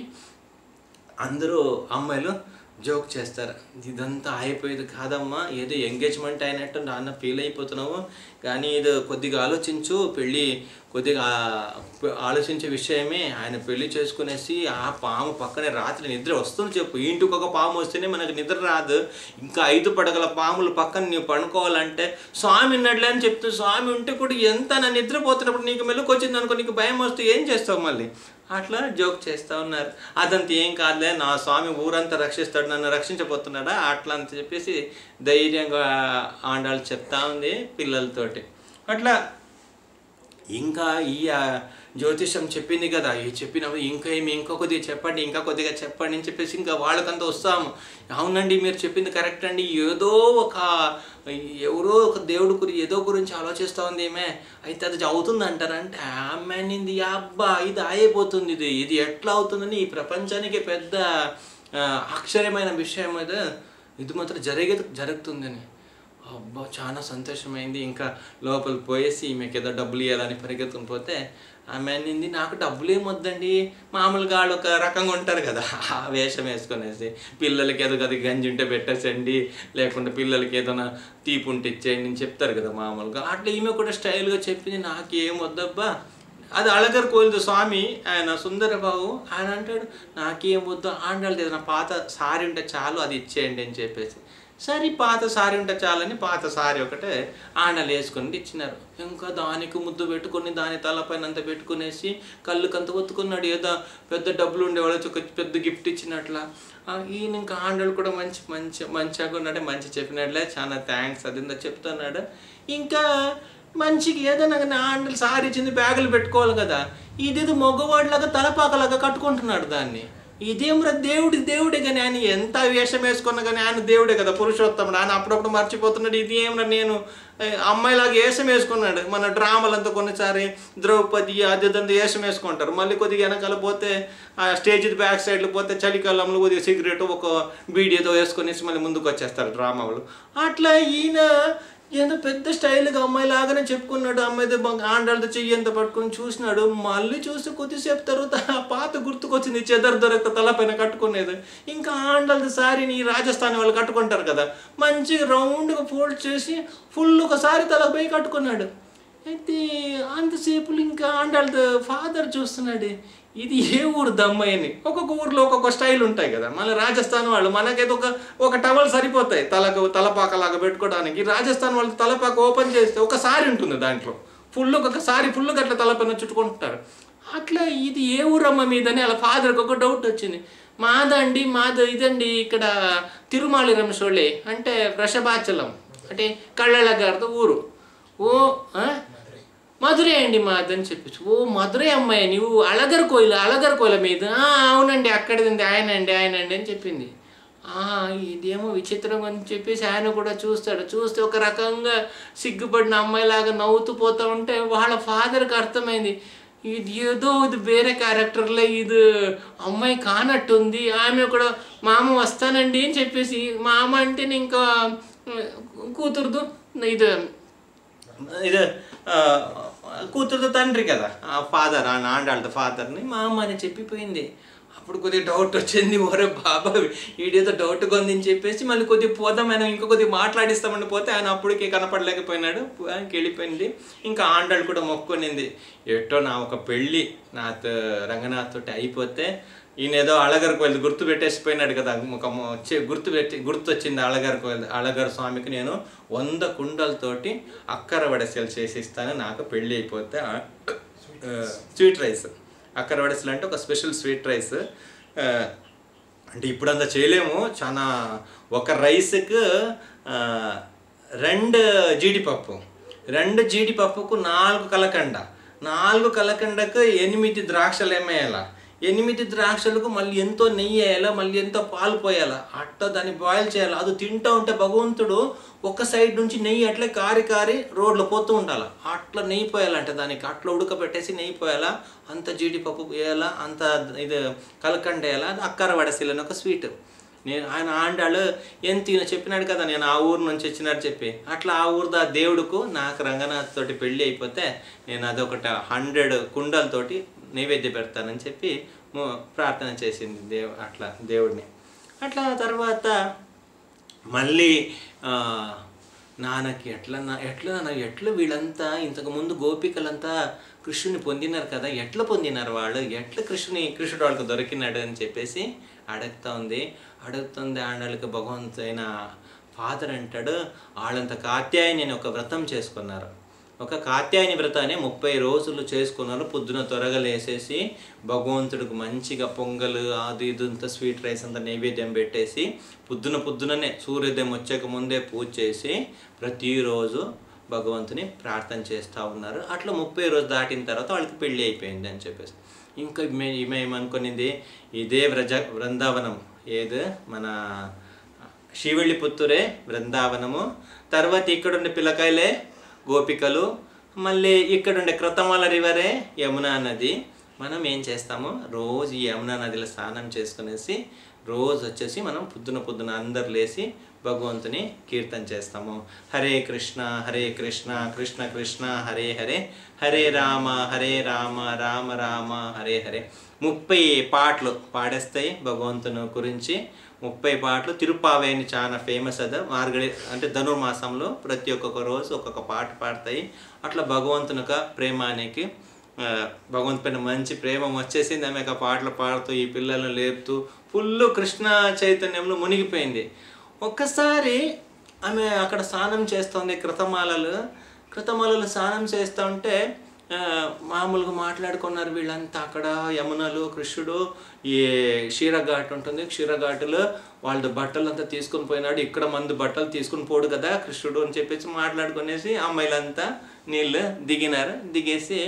అందరూ అమ్మాయిలు జోక్ చేస్తారు ఇదంతా అయిపోయేది కాదమ్మా ఏదో ఎంగేజ్మెంట్ అయినట్టు నాన్న ఫీల్ అయిపోతున్నావు కానీ ఇది కొద్దిగా ఆలోచించు పెళ్ళి కొద్దిగా ఆ- ఆలోచించే విషయమే ఆయన పెళ్లి చేసుకునేసి ఆ పాము పక్కనే రాత్రి నిద్ర వస్తుంది చెప్పు ఇంటికి ఒక పాము వస్తేనే మనకు నిద్ర రాదు ఇంకా ఐదు పడగల పాములు పక్కన నీవు పడుకోవాలంటే స్వామి ఉన్నట్లే అని చెప్తూ స్వామి ఉంటే కూడా ఎంత నా నిద్రపోతున్నప్పుడు నీకు మెలకు వచ్చింది అనుకో నీకు భయం వస్తే ఏం చేస్తావు మళ్ళీ అట్లా జోక్ చేస్తూ ఉన్నారు అదంతా ఏం కాదులే నా స్వామి ఊరంతా రక్షిస్తాడు నన్ను రక్షించబోతున్నాడా అట్లా అని చెప్పేసి ధైర్యంగా ఆండాళ్ళు చెప్తా ఉంది పిల్లలతోటి అట్లా ఇంకా ఈ ఆ, జ్యోతిషం చెప్పింది కదా ఈ చెప్పినప్పుడు ఇంకా ఏమి ఇంకా కొద్దిగా చెప్పండి ఇంకా కొద్దిగా చెప్పండి అని చెప్పేసి ఇంకా వాళ్ళకంతా వస్తాము అవునండి మీరు చెప్పింది కరెక్ట్ అండి ఏదో ఒక ఎవరో ఒక దేవుడి గురించి ఏదో గురించి ఆలోచిస్తూ ఉంది ఏమే అయితే అది అవుతుంది అంటారంటే ఆమెనింది అబ్బా ఇది అయిపోతుంది ఇది ఇది ఎట్లా అవుతుందని ఈ ప్రపంచానికి పెద్ద ఆ, ఆశ్చర్యమైన విషయం ఇది ఇది మాత్రం జరిగే జరుగుతుందని అబ్బా చాలా సంతోషమైంది ఇంకా లోపల పోయేసి ఈమెకి ఏదో డబ్బులు ఇవ్వాలని పరిగెత్తుకుని పోతే ఆమె అనింది నాకు డబ్బులు ఏమొద్దండి మామూలుగా వాళ్ళు ఒక రకంగా ఉంటారు కదా ఆ వేషం వేసుకునేసి పిల్లలకి ఏదో కదా గంజి ఉంటే పెట్టేసండి లేకుంటే పిల్లలకి ఏదైనా తీపి ఉంటే ఇచ్చేయండి అని చెప్తారు కదా మామూలుగా అట్లా ఈమె కూడా స్టైల్గా చెప్పింది నాకు ఏం వద్దబ్బా అది అళగర్ కోయిల్ది స్వామి ఆయన సుందరబాబు ఆయన అంటాడు నాకేం వద్దు ఆండాలి ఏదైనా పాత సారీ ఉంటే చాలు అది ఇచ్చేయండి అని చెప్పేసి సరే పాత సారీ ఉంటే చాలని పాత సారీ ఒకటే ఆండలు వేసుకొని ఇచ్చినారు ఇంకా దానికి ముద్దు పెట్టుకొని దాని తలపైన అంత పెట్టుకునేసి కళ్ళుకంత ఒత్తుకున్నాడు ఏదో పెద్ద డబ్బులు ఉండేవాళ్ళు వచ్చి ఒక పెద్ద గిఫ్ట్ ఇచ్చినట్లా ఆ, ఈయన ఇంకా ఆండలు కూడా మంచి మంచి మంచిగా ఉన్నాడు మంచి చెప్పినట్లే చాలా థ్యాంక్స్ అది ఇందా చెప్తున్నాడు ఇంకా మంచిగా ఏదైనా కానీ ఆండలు సారీ ఇచ్చింది బ్యాగులు పెట్టుకోవాలి కదా ఇదేదో మగవాడిలాగా తలపాకలాగా కట్టుకుంటున్నాడు దాన్ని ఇదేమ్రా దేవుడి దేవుడే కానీ ఆయన ఎంత వేషం వేసుకున్నా కానీ ఆయన దేవుడే కదా పురుషోత్తముడు ఆయన అప్పుడప్పుడు మర్చిపోతున్నాడు ఇది ఏమన్నా నేను ఏ, అమ్మాయిలాగా వేషం వేసుకున్నాడు మన డ్రామాలంతా కొన్నిసారి ద్రౌపది అది ఇదంతా వేషం వేసుకుంటారు మళ్ళీ కొద్దిగా వెనకాల పోతే ఆ స్టేజ్ బ్యాక్ సైడ్లో పోతే చలికాలంలో కొద్దిగా సిగరెట్ ఒక బీడీతో వేసుకొనేసి మళ్ళీ ముందుకు వచ్చేస్తారు డ్రామా వాళ్ళు అట్లా ఈయన ఏదో పెద్ద స్టైల్గా అమ్మాయి లాగానే చెప్పుకున్నాడు అమ్మాయితో ఆండాలతో చెయ్యి ఎంత పట్టుకొని చూసినాడు మళ్ళీ చూసి కొద్దిసేపు తర్వాత ఆ పాత గుర్తుకొచ్చింది చెదర్ దొరక తలపైన కట్టుకునేది ఇంకా ఆండాలతో సారీని ఈ రాజస్థాన్ వాళ్ళు కట్టుకుంటారు కదా మంచి రౌండ్గా ఫోల్డ్ చేసి ఫుల్ ఒక సారీ తలపై కట్టుకున్నాడు అయితే అంతసేపు ఇంకా ఆండాలతో ఫాదర్ చూస్తున్నాడు ఇది ఏ ఊరు దమ్మాయిని ఒక్కొక్క ఊర్లో ఒక్కొక్క స్టైల్ ఉంటాయి కదా మన రాజస్థాన్ వాళ్ళు మనకైతే ఒక ఒక టవల్ సరిపోతాయి తలకు తలపాకలాగా పెట్టుకోవడానికి రాజస్థాన్ వాళ్ళు తలపాక ఓపెన్ చేస్తే ఒక సారీ ఉంటుంది దాంట్లో ఫుల్ ఒక సారీ ఫుల్ అట్లా తలపైన చుట్టుకుంటారు అట్లా ఇది ఏ ఊరమ్మ మీదని అలా ఫాదర్కి ఒక డౌట్ వచ్చింది మాదండి మాది ఇదండి ఇక్కడ తిరుమాలి రంసోళే అంటే వృషభాచలం అంటే కళ్ళల గారితో ఊరు ఓ ఆ? మధురే అండి మాది అని చెప్పేసి ఓ మధురే అమ్మాయి నువ్వు అలగర్ కోయిల అలగర్ కోయిల మీద "ఆ, అవునండి అక్కడిది ఆయన అండి ఆయన అండి అని చెప్పింది "ఆ, ఇదేమో విచిత్రం అని చెప్పేసి ఆయన కూడా చూస్తాడు చూస్తే ఒక రకంగా సిగ్గుపడిన అమ్మాయిలాగా నవ్వుతూ పోతా ఉంటే వాళ్ళ ఫాదర్కి అర్థమైంది ఇది ఏదో ఇది వేరే క్యారెక్టర్లో ఇది అమ్మాయి కానట్టుంది ఆమె కూడా మామ వస్తానండి అని చెప్పేసి మామ అంటే ఇంకా కూతురుదు ఇది ఇది ఆ, కూతురుతో తండ్రి కదా ఆ ఫాదర్ ఆ నాండాళ్ళ ఫాదర్ని మా అమ్మ అని చెప్పిపోయింది అప్పుడు కొద్దిగా డౌట్ వచ్చింది ఓరే బాబా వీడియోతో డౌట్ కొందని చెప్పేసి మళ్ళీ కొద్దిగా పోదాం ఆయన ఇంకా కొద్దిగా మాట్లాడిస్తామని పోతే ఆయన అప్పటికే కనపడలేకపోయినాడు ఆయనకి వెళ్ళిపోయింది ఇంకా ఆండాళ్ళు కూడా మొక్కునింది ఎట్టో నా ఒక పెళ్ళి నా రంగనాథ్ తోటి అయిపోతే ఈయన ఏదో అళగరకు వెళ్ళి గుర్తు పెట్టేసిపోయినాడు కదా ఒక మొ- వచ్చి గుర్తు పెట్టి గుర్తు వచ్చింది అళగరకు వెళ్ళి అళగర్ స్వామికి నేను వంద కుండలతోటి అక్కర వడసలు చేసిస్తాను నాకు పెళ్ళి అయిపోతే ఆ, ఆ, స్వీట్ రైస్ అక్కర వడసలు అంటే ఒక స్పెషల్ స్వీట్ రైస్ ఆ, అంటే ఇప్పుడు అంత చేయలేము చాలా ఒక రైస్కి ఆ, రెండు జీడిపప్పు రెండు జీడిపప్పుకు నాలుగు కలకండ నాలుగు కలకండకు ఎనిమిది ద్రాక్షలు ఏమేయాలా ఎనిమిది ద్రాక్షలకు మళ్ళీ ఎంతో నెయ్యి వేయాలా మళ్ళీ ఎంతో పాలు పోయాలా అట్ట దాన్ని బాయిల్ చేయాలి అది తింటూ ఉంటే భగవంతుడు ఒక సైడ్ నుంచి నెయ్యి అట్లే కారి కారి రోడ్లో పోతూ ఉండాలి అట్లా నెయ్యి పోయాలంట దానికి అట్లా ఉడకబెట్టేసి నెయ్యి పోయాలా అంత జీడిపప్పు వేయాలా అంత ఇది కలకండ వేయాలా అది అక్కర వడసిలని ఒక స్వీట్ నేను ఆయన ఆండాళ్ళు ఎంత ఈయన చెప్పినాడు కదా నేను ఆ ఊరు నుంచి వచ్చినాడు చెప్పి అట్లా ఆ ఊరు దా దేవుడుకు నాకు రంగనాథ్ తోటి పెళ్ళి అయిపోతే నేను అదొకట హండ్రెడ్ కుండలతోటి నైవేద్య పెడతానని చెప్పి ము- ప్రార్థన చేసింది దేవ్ అట్లా దేవుడిని అట్లా తర్వాత మళ్ళీ ఆ, నాన్నకి ఎట్లా నా- ఎట్లా నా ఎట్లా వీళ్ళంతా ఇంతకు ముందు గోపికలంతా కృష్ణుని పొందినారు కదా ఎట్లా పొందినారు వాళ్ళు ఎట్లా కృష్ణుని కృష్ణుడు వాళ్ళకి దొరికినాడు అని చెప్పేసి అడుగుతా ఉంది అడుగుతుంది ఆండాళ్ళకి భగవంతుడైన ఫాదర్ అంటాడు వాళ్ళంత కాత్యాయని ఒక వ్రతం చేసుకున్నారు ఒక కాత్యాయని వ్రతాన్ని ముప్పై రోజులు చేసుకున్నారు పొద్దున త్వరగా లేసేసి భగవంతుడికి మంచిగా పొంగల్ అది ఇది అంతా స్వీట్ రైస్ అంతా నైవేద్యం పెట్టేసి పొద్దున పొద్దుననే సూర్యోదయం వచ్చాక ముందే పూజ చేసి ప్రతిరోజు భగవంతుని ప్రార్థన చేస్తూ ఉన్నారు అట్లా ముప్పై రోజు దాటిన తర్వాత వాళ్ళకి పెళ్ళి అయిపోయింది అని చెప్పేసి ఇంకా ఈమె ఈమె ఏమనుకునింది ఇదే వ్రజ బృందావనం ఏది మన శివళ్ళి పుత్తూరే బృందావనము తర్వాత ఇక్కడుండే పిల్లకాయలే గోపికలు మళ్ళీ ఇక్కడుండే కృతమాల రివరే యమునా నది మనం ఏం చేస్తాము రోజు ఈ యమునా నదిలో స్నానం చేసుకునేసి రోజు వచ్చేసి మనం పొద్దున పొద్దున అందరు లేచి భగవంతుని కీర్తన చేస్తాము హరే కృష్ణ హరే కృష్ణ కృష్ణ కృష్ణ హరే హరే హరే రామ హరే రామ రామ రామ హరే హరే ముప్పై పాటలు పాడేస్తాయి భగవంతుని గురించి ముప్పై పాటలు తిరుపావే అని చాలా ఫేమస్ అది మార్గడి అంటే ధనుర్మాసంలో ప్రతి ఒక్కొక్క రోజు ఒక్కొక్క పాట పాడతాయి అట్లా భగవంతుని యొక్క ప్రేమానికి ఆ, భగవంతు పైన మంచి ప్రేమ వచ్చేసింది ఆమె యొక్క పాటలు పాడుతూ ఈ పిల్లలను లేపుతూ ఫుల్ కృష్ణ చైతన్యంలో మునిగిపోయింది ఒక్కసారి ఆమె అక్కడ స్నానం చేస్తుంది కృతమాలలు కృతమాలలు స్నానం చేస్తూ ఉంటే ఆ, మామూలుగా మాట్లాడుకున్నారు వీళ్ళంతా అక్కడ యమునలు కృష్ణుడు ఈ క్షీరఘాట్ ఉంటుంది క్షీరఘాటులో వాళ్ళ బట్టలంతా తీసుకొని పోయినాడు ఇక్కడ మందు బట్టలు తీసుకుని పోడు కదా కృష్ణుడు అని చెప్పేసి మాట్లాడుకునేసి అమ్మాయిలంతా నీళ్ళు దిగినారు దిగేసి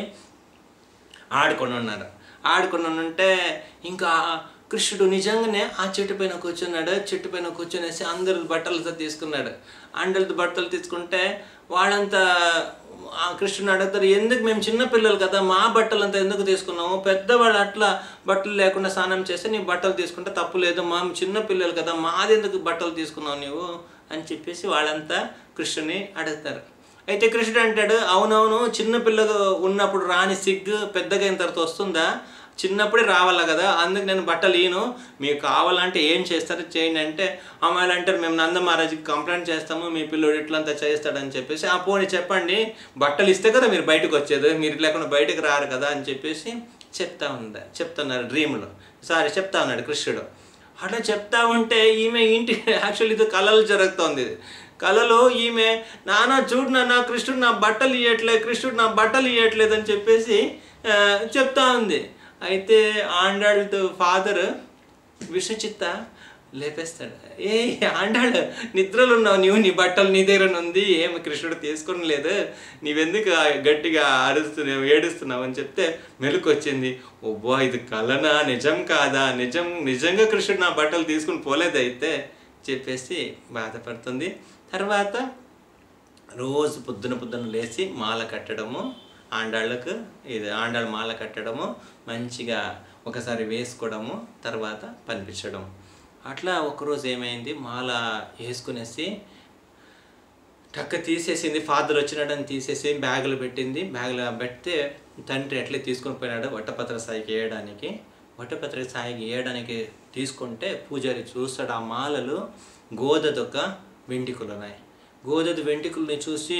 ఆడుకొని ఉన్నారు ఆడుకొని ఉంటే ఇంకా కృష్ణుడు నిజంగానే ఆ చెట్టు పైన కూర్చున్నాడు చెట్టు పైన కూర్చునేసి అందరు బట్టలతో తీసుకున్నాడు అందరితో బట్టలు తీసుకుంటే వాళ్ళంతా ఆ కృష్ణుడు అడుగుతారు ఎందుకు మేము చిన్న పిల్లలు కదా మా బట్టలంతా ఎందుకు తీసుకున్నాము పెద్దవాళ్ళు అట్లా బట్టలు లేకుండా స్నానం చేస్తే నీ బట్టలు తీసుకుంటే తప్పు లేదు మా చిన్న పిల్లలు కదా మాది ఎందుకు బట్టలు తీసుకున్నావు నీవు అని చెప్పేసి వాళ్ళంతా కృష్ణుని అడుగుతారు అయితే కృష్ణుడు అంటాడు అవునవును చిన్న పిల్లగా ఉన్నప్పుడు రాని సిగ్గు పెద్దగా అయిన తర్వాత వస్తుందా చిన్నప్పుడే రావాలా కదా అందుకు నేను బట్టలు ఇయ్యను మీకు కావాలంటే ఏం చేస్తారో చేయండి అంటే అమ్మాయిలు అంటారు మేము నంద మహారాజుకి కంప్లైంట్ చేస్తాము మీ పిల్లోడు ఇట్లంతా చేస్తాడని చెప్పేసి ఆ పోనీ చెప్పండి బట్టలు ఇస్తే కదా మీరు బయటకు వచ్చేది మీరు లేకుండా బయటకు రారు కదా అని చెప్పేసి చెప్తా ఉంది చెప్తున్నారు డ్రీమ్లో సారీ చెప్తా ఉన్నాడు కృష్ణుడు అట్లా చెప్తా ఉంటే ఈమె ఇంటి యాక్చువల్లీ ఇది కళలు జరుగుతోంది ఇది కళలో ఈమె నాన్న చూడు నాన్న కృష్ణుడు నా బట్టలు ఇవ్వట్లేదు కృష్ణుడు నా బట్టలు ఇవ్వట్లేదు అని చెప్పేసి ఆ, చెప్తా ఉంది అయితే ఆండాళ్ళ ఫాదర్ విష్ణుచిత్త లేపేస్తాడు ఏ ఆండాడు నిద్రలో ఉన్నావు నీవు నీ బట్టలు నీ దగ్గర ఉంది ఏమి కృష్ణుడు తీసుకుని లేదు నీవెందుకు ఆ గట్టిగా అరుస్తున్నావు ఏడుస్తున్నావు అని చెప్తే మెలకు వచ్చింది ఓబ్బా ఇది కలనా నిజం కాదా నిజం నిజంగా కృష్ణుడు నా బట్టలు తీసుకుని పోలేదైతే చెప్పేసి బాధపడుతుంది తర్వాత రోజు పొద్దున పొద్దున లేచి మాల కట్టడము ఆండాళ్ళకు ఇది ఆండాళ్ళ మాల కట్టడము మంచిగా ఒకసారి వేసుకోవడము తర్వాత పంపించడం అట్లా ఒకరోజు ఏమైంది మాల వేసుకునేసి టక్క తీసేసింది ఫాదర్ వచ్చినాడని తీసేసి బ్యాగులు పెట్టింది బ్యాగులో పెడితే తండ్రి ఎట్లే తీసుకొని పోయినాడు వట్టపత్ర సాయికి వేయడానికి వట్టపత్ర సాయికి వేయడానికి తీసుకుంటే పూజారి చూస్తాడు ఆ మాలలు గోదదొక వెంట్రుకలు ఉన్నాయి గోదద వెంట్రుకల్ని చూసి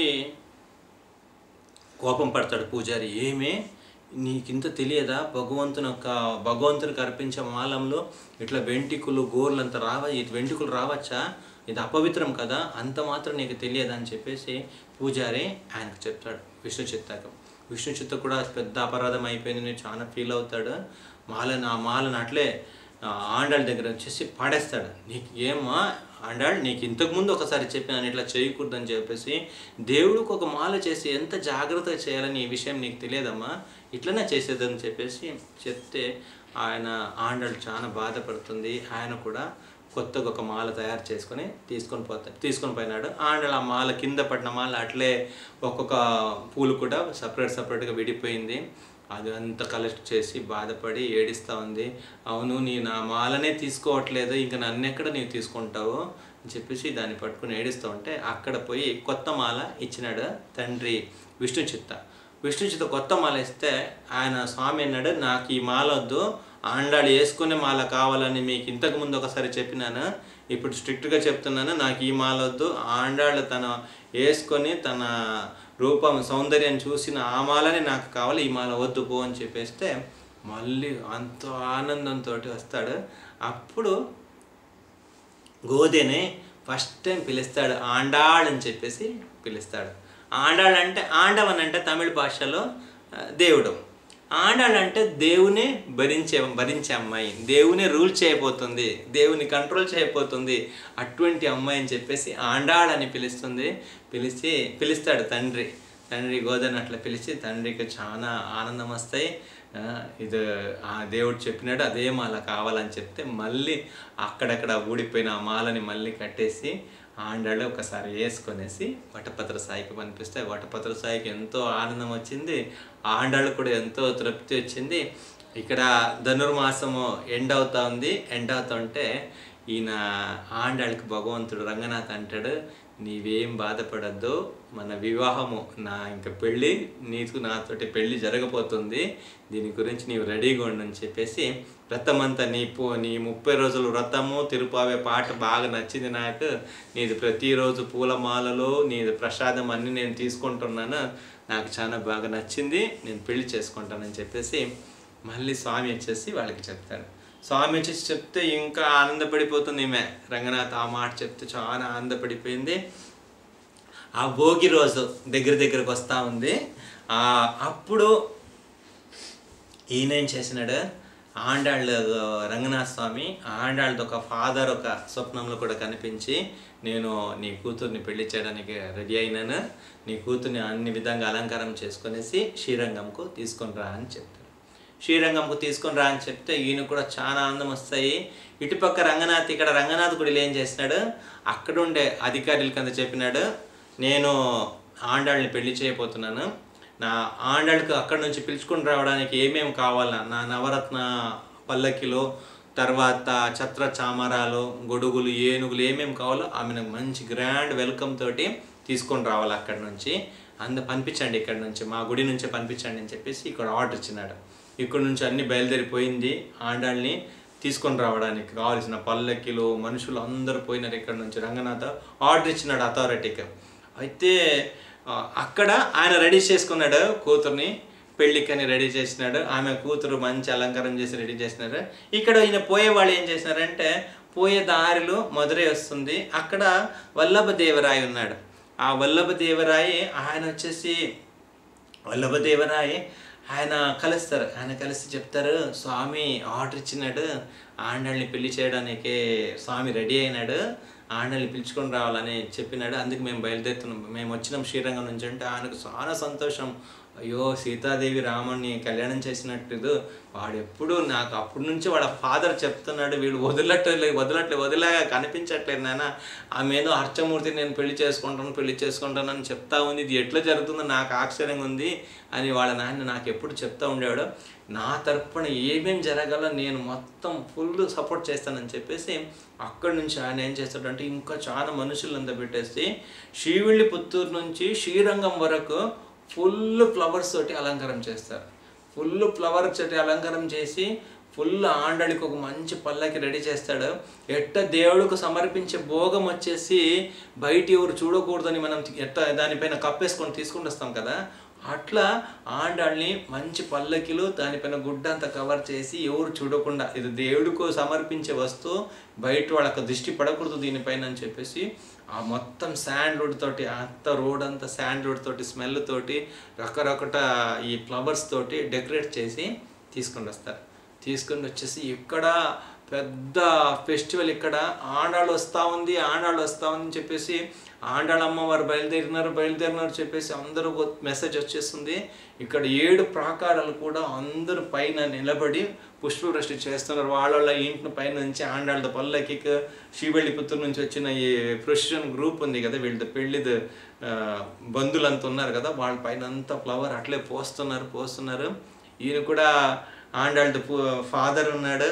కోపం పడతాడు పూజారి ఏమే నీకింత తెలియదా భగవంతుని యొక్క భగవంతునికి అర్పించే మాలంలో ఇట్లా వెంట్రుకలు గోర్లంత రావ ఇది వెంట్రుకలు రావచ్చా ఇది అపవిత్రం కదా అంత మాత్రం నీకు తెలియదా అని చెప్పేసి పూజారి ఆయనకు చెప్తాడు విష్ణు చిత్తాకం విష్ణు చిత్త కూడా పెద్ద అపరాధం అయిపోయింది నేను చాలా ఫీల్ అవుతాడు మాలను ఆ మాలను అట్లే ఆ, ఆండాళ్ళ దగ్గర వచ్చేసి పాడేస్తాడు నీకు ఏమా ఆండాళ్ నీకు ఇంతకుముందు ఒకసారి చెప్పినాను ఇట్లా చేయకూడదని చెప్పేసి దేవుడికి ఒక మాల చేసి ఎంత జాగ్రత్తగా చేయాలని ఈ విషయం నీకు తెలియదమ్మా ఇట్లనే చేసేదని చెప్పేసి చెప్తే ఆయన ఆండాళ్ళు చాలా బాధపడుతుంది ఆయన కూడా కొత్తగా ఒక మాల తయారు చేసుకొని తీసుకొని పోతాడు తీసుకొని పోయినాడు ఆండాళ్ళు ఆ మాల కింద పడిన మాల అట్లే ఒక్కొక్క పూలు కూడా సపరేట్ సపరేట్గా విడిపోయింది అది అంతా కలెక్ట్ చేసి బాధపడి ఏడిస్తూ ఉంది అవును నీ నా మాలనే తీసుకోవట్లేదు ఇంకా నన్ను ఎక్కడ నీవు తీసుకుంటావు అని చెప్పేసి దాన్ని పట్టుకుని ఏడుస్తూ ఉంటే అక్కడ పోయి కొత్త మాల ఇచ్చినాడు తండ్రి విష్ణు చిత్త విష్ణు చిత్త కొత్త మాల ఇస్తే ఆయన స్వామి అన్నాడు నాకు ఈ మాల వద్దు ఆండాడు వేసుకునే మాల కావాలని మీకు ఇంతకు ముందు ఒకసారి చెప్పినాను ఇప్పుడు స్ట్రిక్ట్గా చెప్తున్నాను నాకు ఈ మాల వద్దు ఆండాళ్ళు తన వేసుకొని తన రూపం సౌందర్యం చూసిన ఆ మాలని నాకు కావాలి ఈ మాల వద్దు పో అని చెప్పేస్తే మళ్ళీ అంత ఆనందంతో వస్తాడు అప్పుడు గోదెని ఫస్ట్ టైం పిలుస్తాడు ఆండాళ్ అని చెప్పేసి పిలుస్తాడు ఆండాళ్ అంటే ఆండవన్ అంటే తమిళ భాషలో ఆ, దేవుడు ఆండాళ్ అంటే దేవునే భరించే భరించే అమ్మాయి దేవునే రూల్ చేయబోతుంది దేవుని కంట్రోల్ చేయబోతుంది అటువంటి అమ్మాయి అని చెప్పేసి ఆండాళ్ అని పిలుస్తుంది పిలిచి పిలుస్తాడు తండ్రి తండ్రి గోదని అట్లా పిలిచి తండ్రికి చాలా ఆనందం వస్తాయి ఆ, ఇది ఆ దేవుడు చెప్పినాడు అదే మాల కావాలని చెప్తే మళ్ళీ అక్కడక్కడ ఊడిపోయిన ఆ మాలని మళ్ళీ కట్టేసి ఆండాళ్ళు ఒకసారి వేసుకొనేసి వటపత్ర సాయికి పంపిస్తే వటపత్ర సాయికి ఎంతో ఆనందం వచ్చింది ఆండాళ్ళు కూడా ఎంతో తృప్తి వచ్చింది ఇక్కడ ధనుర్మాసము ఎండ్ అవుతా ఉంది ఎండ్ అవుతుంటే ఈయన ఆండాళ్ళకి భగవంతుడు రంగనాథ్ అంటాడు నీవేం బాధపడద్దు మన వివాహము నా ఇంకా పెళ్ళి నీకు నాతోటి పెళ్ళి జరగబోతుంది దీని గురించి నీవు రెడీగా ఉండు అని చెప్పేసి వ్రతమంతా నీ పో నీ ముప్పై రోజులు వ్రతము తిరుపావే పాట బాగా నచ్చింది నాకు నీది ప్రతిరోజు పూలమాలలో నీది ప్రసాదం అన్నీ నేను తీసుకుంటున్నాను నాకు చాలా బాగా నచ్చింది నేను పెళ్లి చేసుకుంటానని చెప్పేసి మళ్ళీ స్వామి వచ్చేసి వాళ్ళకి చెప్తాడు స్వామి వచ్చేసి చెప్తే ఇంకా ఆనందపడిపోతుంది ఈమె రంగనాథ్ ఆ మాట చెప్తే చాలా ఆనందపడిపోయింది ఆ భోగి రోజు దగ్గర దగ్గరకు వస్తూ ఉంది ఆ అప్పుడు ఈయన ఏం చేసినాడు ఆండాళ్ళు రంగనాథ స్వామి ఆండాళ్ళది ఒక ఫాదర్ ఒక స్వప్నంలో కూడా కనిపించి నేను నీ కూతుర్ని పెళ్లి చేయడానికి రెడీ అయినాను నీ కూతుర్ని అన్ని విధంగా అలంకారం చేసుకునేసి శ్రీరంగంకు తీసుకొని రా అని చెప్తాడు శ్రీరంగంకు తీసుకొని రా అని చెప్తే ఈయన కూడా చాలా ఆనందం వస్తాయి ఇటుపక్క రంగనాథ్ ఇక్కడ రంగనాథ్ గుడిలో ఏం చేసినాడు అక్కడ ఉండే అధికారులకి అంత చెప్పినాడు నేను ఆండాళ్ళని పెళ్లి చేయబోతున్నాను నా ఆండాళ్ళకి అక్కడ నుంచి పిలుచుకొని రావడానికి ఏమేమి కావాలా నా నవరత్న పల్లకిలో తర్వాత ఛత్ర చామరాలు గొడుగులు ఏనుగులు ఏమేమి కావాలో ఆమెను మంచి గ్రాండ్ వెల్కమ్ తోటి తీసుకొని రావాలి అక్కడ నుంచి అంద పంపించండి ఇక్కడ నుంచి మా గుడి నుంచే పంపించండి అని చెప్పేసి ఇక్కడ ఆర్డర్ ఇచ్చినాడు ఇక్కడ నుంచి అన్ని బయలుదేరిపోయింది ఆండాళ్ళని తీసుకొని రావడానికి కావాల్సిన పల్లకిలు మనుషులు అందరూ పోయినారు ఇక్కడ నుంచి రంగనాథ ఆర్డర్ ఇచ్చినాడు అథారిటీకి అయితే ఆ, అక్కడ ఆయన రెడీ చేసుకున్నాడు కూతుర్ని పెళ్ళికని రెడీ చేసినాడు ఆమె కూతురు మంచి అలంకారం చేసి రెడీ చేసినారు ఇక్కడ ఈయన పోయే వాళ్ళు ఏం చేసినారంటే పోయే దారిలో మధురై వస్తుంది అక్కడ వల్లభదేవరాయ ఉన్నాడు ఆ వల్లభదేవరాయి ఆయన వచ్చేసి వల్లభదేవరాయ ఆయన కలుస్తారు ఆయన కలిసి చెప్తారు స్వామి ఆర్డర్ ఇచ్చినాడు ఆండాళ్ళని పెళ్లి చేయడానికి స్వామి రెడీ అయినాడు ఆండాళ్ళని పిలుచుకొని రావాలని చెప్పినాడు అందుకు మేము బయలుదేరుతున్నాం మేము వచ్చినాం శ్రీరంగం నుంచి అంటే ఆయనకు చాలా సంతోషం అయ్యో సీతాదేవి రాముడిని కళ్యాణం చేసినట్టు వాడు ఎప్పుడు నాకు అప్పటి నుంచి వాళ్ళ ఫాదర్ చెప్తున్నాడు వీళ్ళు వదలట్లేదు వదలట్లేదు వదిలేగా కనిపించట్లేదు నాన్న ఆమె ఏదో అర్చమూర్తి నేను పెళ్లి చేసుకుంటాను పెళ్లి చేసుకుంటాను అని చెప్తా ఉంది ఇది ఎట్లా జరుగుతుందో నాకు ఆశ్చర్యంగా ఉంది అని వాళ్ళ నాన్న నాకు ఎప్పుడు చెప్తా ఉండేవాడు నా తరపున ఏమేం జరగాలో నేను మొత్తం ఫుల్ సపోర్ట్ చేస్తానని చెప్పేసి అక్కడి నుంచి ఆయన ఏం చేస్తాడంటే ఇంకా చాలా మనుషులంతా పెట్టేసి శ్రీవిల్లి పుత్తూరు నుంచి శ్రీరంగం వరకు ఫుల్ ఫ్లవర్స్ తోటి అలంకారం చేస్తారు ఫుల్ ఫ్లవర్ తోటి అలంకారం చేసి ఫుల్ ఆండడికి ఒక మంచి పల్లకి రెడీ చేస్తాడు ఎట్ట దేవుడికి సమర్పించే భోగం వచ్చేసి బయట ఎవరు చూడకూడదని మనం ఎట్ట దానిపైన కప్పేసుకొని తీసుకుంటూ వస్తాం కదా అట్లా ఆండాళ్ళని మంచి పల్లకిలు దానిపైన గుడ్డ అంతా కవర్ చేసి ఎవరు చూడకుండా ఇది దేవుడికి సమర్పించే వస్తువు బయట వాళ్ళకి దృష్టి పడకూడదు దీనిపైన అని చెప్పేసి ఆ మొత్తం శాండ్ రోడ్ తోటి అంత రోడ్ అంతా శాండ్ రోడ్ తోటి స్మెల్ తోటి రకరకట ఈ ఫ్లవర్స్ తోటి డెకరేట్ చేసి తీసుకొని వస్తారు తీసుకొని వచ్చేసి ఇక్కడ పెద్ద ఫెస్టివల్ ఇక్కడ ఆండాళ్ళు వస్తూ ఉంది ఆండాళ్ళు వస్తూ ఉంది అని చెప్పేసి ఆండాళ్ళ అమ్మవారు బయలుదేరినారు బయలుదేరినారు చెప్పేసి అందరూ మెసేజ్ వచ్చేస్తుంది ఇక్కడ ఏడు ప్రాకారాలు కూడా అందరూ పైన నిలబడి పుష్పవృష్టి చేస్తున్నారు వాళ్ళ వాళ్ళ ఇంటి పైన నుంచి ఆండాళ్ళ పల్లకి శ్రీవెల్లి పుత్తూరు నుంచి వచ్చిన ఈ ప్రొసిషన్ గ్రూప్ ఉంది కదా వీళ్ళది పెళ్ళిది ఆ, బంధువులంతా ఉన్నారు కదా వాళ్ళ పైన అంతా ఫ్లవర్ అట్లే పోస్తున్నారు పోస్తున్నారు ఈయన కూడా ఆండాళ్ళ ఫాదర్ ఉన్నాడు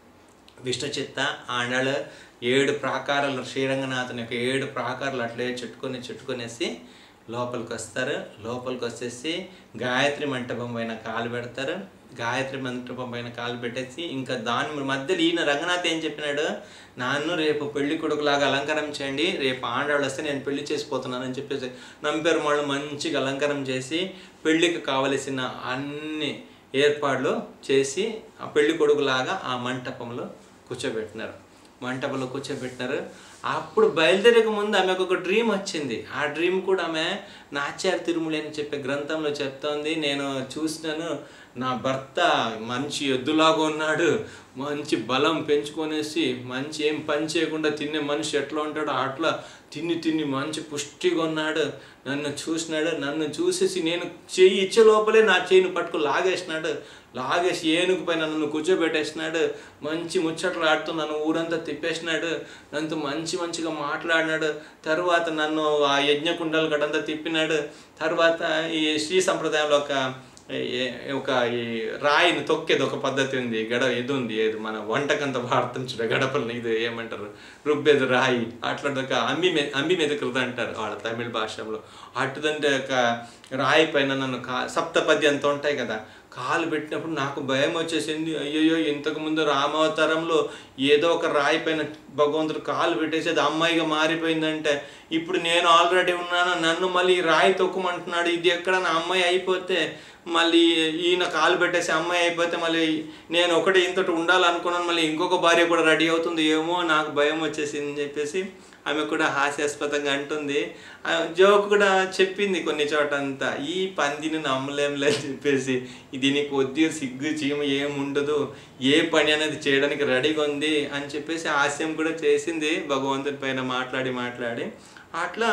విష్ణు చిత్త ఆండాళ్ళు ఏడు ప్రాకారాలు శ్రీరంగనాథుని యొక్క ఏడు ప్రాకారాలు అట్లే చుట్టుకొని చుట్టుకొనేసి లోపలికి వస్తారు లోపలికి వచ్చేసి గాయత్రి మంటపం పైన కాలు పెడతారు గాయత్రి మంటపం పైన కాలు పెట్టేసి ఇంకా దాని మధ్యలో ఈయన రంగనాథ్ ఏం చెప్పినాడు నన్ను రేపు పెళ్లి కొడుకులాగా అలంకారం చేయండి రేపు ఆండాళ్ళు వస్తే నేను పెళ్లి చేసిపోతున్నానని చెప్పేసి నంపేరు వాళ్ళు మంచిగా అలంకారం చేసి పెళ్లికి కావలసిన అన్ని ఏర్పాట్లు చేసి ఆ పెళ్లి కొడుకులాగా ఆ మంటపంలో కూర్చోబెట్టినారు మంటపంలో కూర్చోబెట్టినారు అప్పుడు బయలుదేరక ముందు ఆమెకు ఒక డ్రీమ్ వచ్చింది ఆ డ్రీమ్ కూడా ఆమె నాచార్య తిరుమల అని చెప్పే గ్రంథంలో చెప్తోంది నేను చూసినాను నా భర్త మంచి ఎద్దులాగా ఉన్నాడు మంచి బలం పెంచుకొనేసి మంచి ఏం పని చేయకుండా తినే మనిషి ఎట్లా ఉంటాడో అట్లా తిని తిని మంచి పుష్టిగా ఉన్నాడు నన్ను చూసినాడు నన్ను చూసేసి నేను చెయ్యి ఇచ్చే లోపలే నా చెయ్యిని పట్టుకు లాగేసినాడు లాగేసి ఏనుగు పైన నన్ను కూర్చోబెట్టేసినాడు మంచి ముచ్చట్లు ఆడుతూ నన్ను ఊరంతా తిప్పేసినాడు నన్ను మంచి మంచిగా మాట్లాడినాడు తర్వాత నన్ను ఆ యజ్ఞకుండలు గడంతా తిప్పినాడు తర్వాత ఈ శ్రీ సంప్రదాయంలో ఒక ఏ- ఒక ఈ రాయిని తొక్కేది ఒక పద్ధతి ఉంది గడ ఇది ఉంది ఏది మన వంటకంత భారతం చూడ గడపల్ని ఇది ఏమంటారు రుబ్బేది రాయి అట్లాంటి ఒక అంబి మె అంబి మెదకులది అంటారు వాళ్ళ తమిళ భాషలో అటుదంటే ఒక రాయి పైన నన్ను కా సప్తపది అంత ఉంటాయి కదా కాలు పెట్టినప్పుడు నాకు భయం వచ్చేసింది అయ్యయ్యో ఇంతకు ముందు రామావతారంలో ఏదో ఒక రాయి పైన భగవంతుడు కాలు పెట్టేసి అది అమ్మాయిగా మారిపోయిందంటే ఇప్పుడు నేను ఆల్రెడీ ఉన్నాను నన్ను మళ్ళీ ఈ రాయి తొక్కమంటున్నాడు ఇది ఎక్కడ నా అమ్మాయి అయిపోతే మళ్ళీ ఈయన కాలు పెట్టేసి అమ్మాయి అయిపోతే మళ్ళీ నేను ఒకటి ఇంతటి ఉండాలనుకున్నాను మళ్ళీ ఇంకొక భార్య కూడా రెడీ అవుతుంది ఏమో నాకు భయం వచ్చేసింది అని చెప్పేసి ఆమె కూడా హాస్యాస్పదంగా అంటుంది ఆ జోక్ కూడా చెప్పింది కొన్ని చోట అంతా ఈ పందిని నమ్మలేంలే అని చెప్పేసి దీనికి కొద్దిగా సిగ్గు చీమ ఏం ఉండదు ఏ పని అనేది చేయడానికి రెడీగా ఉంది అని చెప్పేసి హాస్యం కూడా చేసింది భగవంతుడి పైన మాట్లాడి మాట్లాడి అట్లా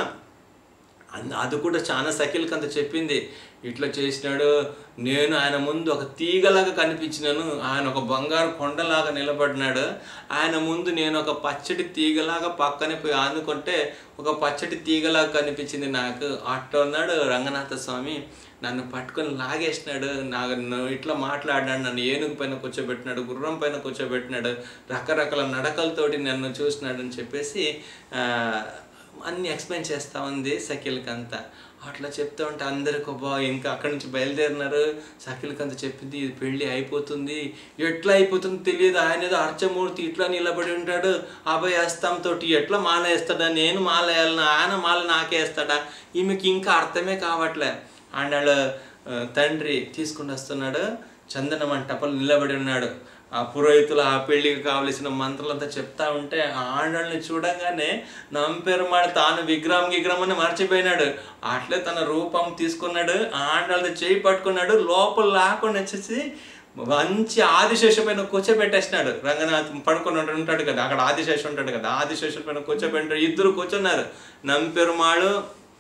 అంద- అది కూడా చాలా సఖిల్కి అంత చెప్పింది ఇట్లా చేసినాడు నేను ఆయన ముందు ఒక తీగలాగా కనిపించినాను ఆయన ఒక బంగారు కొండలాగా నిలబడినాడు ఆయన ముందు నేను ఒక పచ్చడి తీగలాగా పక్కనే పోయి ఆనుకుంటే ఒక పచ్చడి తీగలాగా కనిపించింది నాకు అట్లా ఉన్నాడు రంగనాథ స్వామి నన్ను పట్టుకొని లాగేసినాడు నాకు నన్ను ఇట్లా మాట్లాడినాడు నన్ను ఏనుగు పైన కూర్చోబెట్టినాడు గుర్రం పైన కూర్చోబెట్టినాడు రకరకాల నడకలతోటి నన్ను చూసినాడు అని చెప్పేసి ఆ, అన్ని ఎక్స్ప్లెయిన్ చేస్తూ ఉంది సఖిల్కి అంతా అట్లా చెప్తా ఉంటే అందరికి బా ఇంకా అక్కడి నుంచి బయలుదేరినారు సఖిల్కి అంతా చెప్పింది ఇది పెళ్ళి అయిపోతుంది ఎట్లా అయిపోతుందో తెలియదు ఆయన ఏదో అర్చమూర్తి ఇట్లా నిలబడి ఉంటాడు అభయ హస్తంతో ఎట్లా మాల వేస్తాడా నేను మాల వేయాలన్నా ఆయన మాల నాకే వేస్తాడా ఈమెకి ఇంకా అర్థమే కావట్లే అండ్ వాళ్ళ ఆ, తండ్రి తీసుకుని వస్తున్నాడు చందన మంటపలు నిలబడి ఉన్నాడు ఆ పురోహితులు ఆ పెళ్లికి కావలసిన మంత్రాలంతా చెప్తా ఉంటే ఆ ఆండాళ్ళని చూడగానే నంపెరుమాడు తాను విగ్రహం విగ్రహం అని మర్చిపోయినాడు అట్లే తన రూపం తీసుకున్నాడు ఆ ఆండాళ్ళని చేయి పట్టుకున్నాడు లోపల లాక్కొని వచ్చేసి మంచి ఆదిశేష పైన కూర్చోబెట్టేసినాడు రంగనాథ్ పడుకొని ఉంటాడు- ఉంటాడు కదా అక్కడ ఆదిశేష ఉంటాడు కదా ఆదిశేష పైన కూర్చోబెట్టాడు ఇద్దరు కూర్చున్నారు నంపెరుమాడు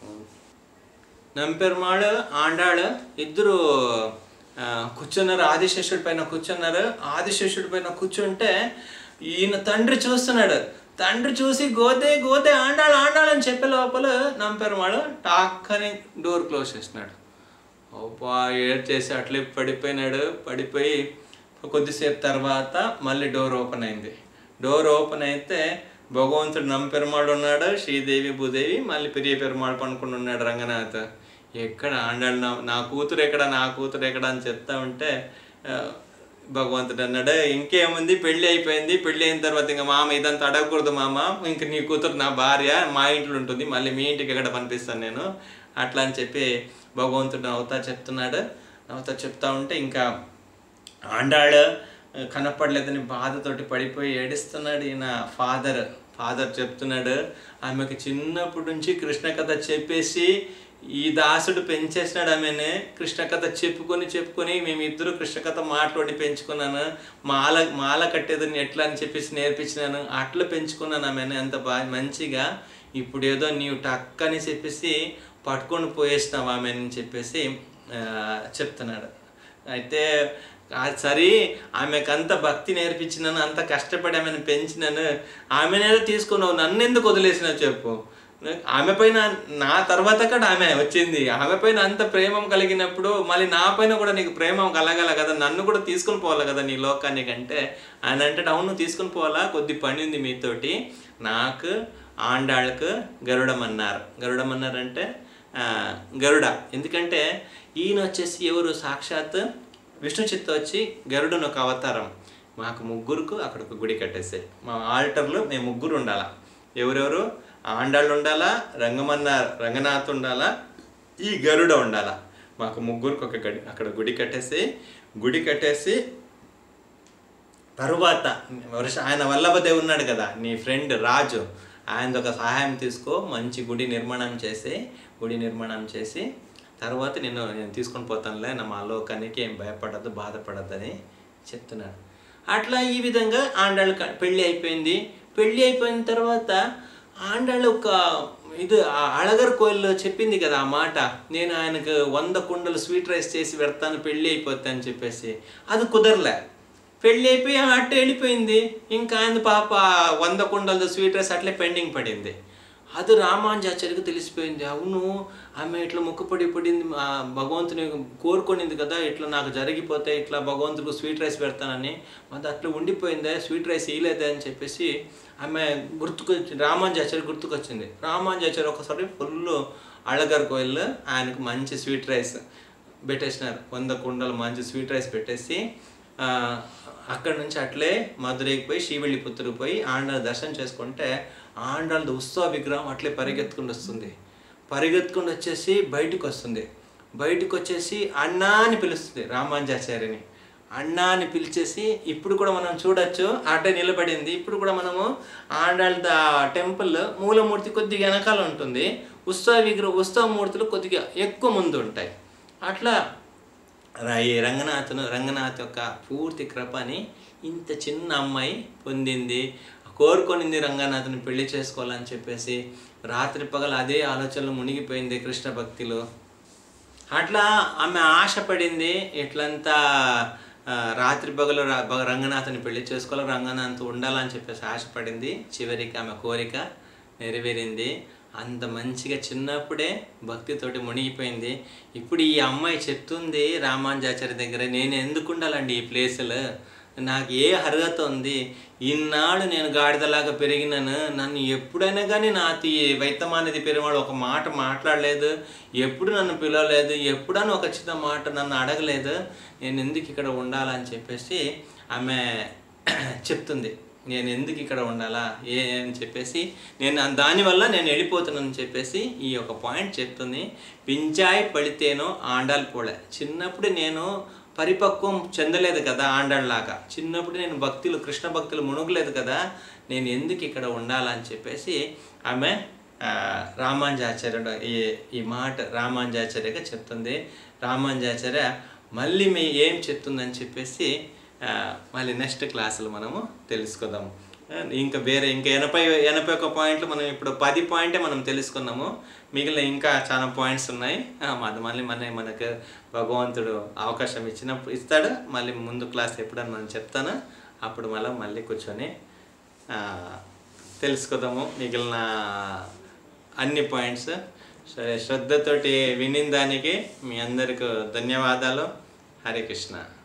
నంపెరుమాడు ఆండాడు ఇద్దరు ఆ, కూర్చున్నారు ఆదిశేషుడి పైన కూర్చున్నారు ఆదిశేషుడి పైన కూర్చుంటే ఈయన తండ్రి చూస్తున్నాడు తండ్రి చూసి గోదే గోదే ఆండాಳು ఆండాಳು అని చెప్పే లోపల నంపెరుమాడు టాక్కని డోర్ క్లోజ్ చేసినాడు అబ్బా ఏడ్ చేసి అట్లే పడిపోయినాడు పడిపోయి కొద్దిసేపు తర్వాత మళ్ళీ డోర్ ఓపెన్ అయింది డోర్ ఓపెన్ అయితే భగవంతుడు నంపెరుమాడు ఉన్నాడు శ్రీదేవి భూదేవి మళ్ళీ పెరియ పెరుమాడు పనుకుని ఉన్నాడు రంగనాథ్ ఎక్కడ ఆండాడు నా నా కూతురు ఎక్కడ నా కూతురు ఎక్కడ అని చెప్తా ఉంటే ఆ, భగవంతుడు అన్నాడు ఇంకేముంది పెళ్ళి అయిపోయింది పెళ్ళి అయిన తర్వాత ఇంకా మామ ఇదంతా అడగకూడదు మామ ఇంక నీ కూతురు నా భార్య మా ఇంట్లో ఉంటుంది మళ్ళీ మీ ఇంటికి ఎక్కడ పంపిస్తాను నేను అట్లా అని చెప్పి భగవంతుడు నవ్వుతా చెప్తున్నాడు నవ్వుతా చెప్తా ఉంటే ఇంకా ఆండాడు కనపడలేదని బాధతోటి పడిపోయి ఏడుస్తున్నాడు ఈయన ఫాదర్ ఫాదర్ చెప్తున్నాడు ఆమెకు చిన్నప్పటి నుంచి కృష్ణ కథ చెప్పేసి ఈ దాసుడు పెంచేసినాడు ఆమెని కృష్ణ కథ చెప్పుకొని చెప్పుకొని మేమిద్దరు కృష్ణ కథ మాట్లాడి పెంచుకున్నాను మాల మాల కట్టేదని ఎట్లా అని చెప్పేసి నేర్పించినాను అట్లా పెంచుకున్నాను ఆమెను అంత బాగా మంచిగా ఇప్పుడు ఏదో నీవు టక్కని చెప్పేసి పట్టుకొని పోయేసినావు ఆమెని చెప్పేసి ఆ, చెప్తున్నాడు అయితే ఆ సరే ఆమెకంత భక్తి నేర్పించినాను అంత కష్టపడి ఆమెను పెంచినాను ఆమెనేదో తీసుకున్నావు నన్ను ఎందుకు వదిలేసినావు చెప్పు ఆమె పైన నా తర్వాత కూడా ఆమె వచ్చింది ఆమె పైన అంత ప్రేమం కలిగినప్పుడు మళ్ళీ నా పైన కూడా నీకు ప్రేమం కలగల కదా నన్ను కూడా తీసుకుని పోవాలి కదా నీ లోకానికి అంటే ఆయన అంటే అవును తీసుకుని పోవాలా కొద్ది పని ఉంది మీతోటి నాకు ఆండాళ్ళకు గరుడం అన్నారు గరుడం అన్నారంటే ఆ, గరుడ ఎందుకంటే ఈయన వచ్చేసి ఎవరు సాక్షాత్ విష్ణు చిత్త వచ్చి గరుడును ఒక అవతారం మాకు ముగ్గురుకు అక్కడ ఒక గుడి కట్టేసాయి మా ఆల్టర్లో మేము ముగ్గురు ఉండాలా ఎవరెవరు ఆండాళ్ళు ఉండాలా రంగమన్న రంగనాథ్ ఉండాలా ఈ గరుడ ఉండాలా మాకు ముగ్గురికి ఒక గడి అక్కడ గుడి కట్టేసి గుడి కట్టేసి తరువాత వర్ష ఆయన వల్లభదేవ్ ఉన్నాడు కదా నీ ఫ్రెండ్ రాజు ఆయనది ఒక సహాయం తీసుకో మంచి గుడి నిర్మాణం చేసి గుడి నిర్మాణం చేసి తర్వాత నేను నేను తీసుకొని పోతానులే నా మా లోకానికి ఏం భయపడద్దు బాధపడద్దు అని చెప్తున్నాడు అట్లా ఈ విధంగా ఆండాళ్ళు క- పెళ్ళి అయిపోయింది పెళ్ళి అయిపోయిన తర్వాత ఆండాళ్ళు ఒక ఇది ఆ అళగర్ కోయిల్లో చెప్పింది కదా ఆ మాట నేను ఆయనకు వంద కుండలు స్వీట్ రైస్ చేసి పెడతాను పెళ్ళి అయిపోతా అని చెప్పేసి అది కుదరలే పెళ్ళి అయిపోయి ఆమె అట్ట వెళ్ళిపోయింది ఇంకా ఆయన పాప వంద కుండలతో స్వీట్ రైస్ అట్లే పెండింగ్ పడింది అది రామాంజాచార్యకి తెలిసిపోయింది అవును ఆమె ఇట్లా మొక్కుపడి పడింది ఆ భగవంతుని కోరుకునింది కదా ఇట్లా నాకు జరిగిపోతే ఇట్లా భగవంతుడికి స్వీట్ రైస్ పెడతానని అది అట్లా ఉండిపోయిందే స్వీట్ రైస్ ఇయలేదే అని చెప్పేసి ఆమె గుర్తుకు రామాంజాచార్య గుర్తుకొచ్చింది రామాంజాచార్య ఒకసారి ఫుల్ అళగర్ కోయిల్ ఆయనకు మంచి స్వీట్ రైస్ పెట్టేసినారు వంద కుండలు మంచి స్వీట్ రైస్ పెట్టేసి ఆ, అక్కడ నుంచి అట్లే మధురైకి పోయి శ్రీవెళ్ళిపుత్తూరుకు పోయి ఆండాల దర్శనం చేసుకుంటే ఆండాలది ఉత్సవ విగ్రహం అట్లే పరిగెత్తుకుంటూ వస్తుంది పరిగెత్తుకుంటూ వచ్చేసి బయటకు వస్తుంది బయటకు వచ్చేసి అన్నా అని పిలుస్తుంది రామాంజాచార్యని అన్నా అని పిలిచేసి ఇప్పుడు కూడా మనం చూడొచ్చు అటే నిలబడింది ఇప్పుడు కూడా మనము ఆండాళ్ళ టెంపుల్ మూలమూర్తి కొద్దిగా వెనకాల ఉంటుంది ఉత్సవ విగ్రహం ఉత్సవ మూర్తులు కొద్దిగా ఎక్కువ ముందు ఉంటాయి అట్లా రా- ఈ రంగనాథను రంగనాథ్ యొక్క పూర్తి కృపని ఇంత చిన్న అమ్మాయి పొందింది కోరుకొనింది రంగనాథ్ని పెళ్లి చేసుకోవాలని చెప్పేసి రాత్రి పగలు అదే ఆలోచనలు మునిగిపోయింది కృష్ణ భక్తిలో అట్లా ఆమె ఆశపడింది ఇట్లంతా ఆ, రాత్రి పగలు రా- బగ- రంగనాథ్ని పెళ్లి చేసుకోవాలి రంగనాథ్ ఉండాలని చెప్పేసి ఆశపడింది చివరికి ఆమె కోరిక నెరవేరింది అంత మంచిగా చిన్నప్పుడే భక్తితోటి మునిగిపోయింది ఇప్పుడు ఈ అమ్మాయి చెప్తుంది రామానుజాచార్య దగ్గర నేను ఎందుకు ఉండాలండి ఈ ప్లేసులో నాకు ఏ అర్హత ఉంది ఇన్నాళ్ళు నేను గాడిదలాగా పెరిగినాను నన్ను ఎప్పుడైనా కానీ నాతి వైత్తమానిది పెరిమాడు ఒక మాట మాట్లాడలేదు ఎప్పుడు నన్ను పిలవలేదు ఎప్పుడైనా ఒక చిన్న మాట నన్ను అడగలేదు నేను ఎందుకు ఇక్కడ ఉండాలని చెప్పేసి ఆమె చెప్తుంది నేను ఎందుకు ఇక్కడ ఉండాలా ఏ అని చెప్పేసి నేను దానివల్ల నేను వెళ్ళిపోతున్నానని చెప్పేసి ఈ యొక్క పాయింట్ చెప్తుంది పించాయి పడితేనో ఆండాలు పోలే చిన్నప్పుడు నేను పరిపక్వం చెందలేదు కదా ఆండల్లాగా చిన్నప్పుడు నేను భక్తులు కృష్ణ భక్తులు మునుగలేదు కదా నేను ఎందుకు ఇక్కడ ఉండాలని చెప్పేసి ఆమె ఆ, రామాంజాచార్యుడు ఈ ఈ మాట రామాంజాచార్యగా చెప్తుంది రామాంజాచార్య మళ్ళీ మీ ఏం చెప్తుందని చెప్పేసి ఆ, మళ్ళీ నెక్స్ట్ క్లాసులు మనము తెలుసుకుందాము ఆ, ఇంకా వేరే ఇంకా ఎనభై ఎనభై ఒక పాయింట్లు మనం ఇప్పుడు పది పాయింటే మనం తెలుసుకున్నాము మిగిలిన ఇంకా చాలా పాయింట్స్ ఉన్నాయి ఆ, అది మళ్ళీ మన మనకు భగవంతుడు అవకాశం ఇచ్చినప్పుడు ఇస్తాడు మళ్ళీ ముందు క్లాస్ ఎప్పుడని మనం చెప్తాను అప్పుడు మళ్ళీ మళ్ళీ కూర్చొని ఆ, తెలుసుకుందాము మిగిలిన అన్ని పాయింట్స్ సరే శ్రద్ధతోటి వినిన దానికి మీ అందరికి ధన్యవాదాలు హరే కృష్ణ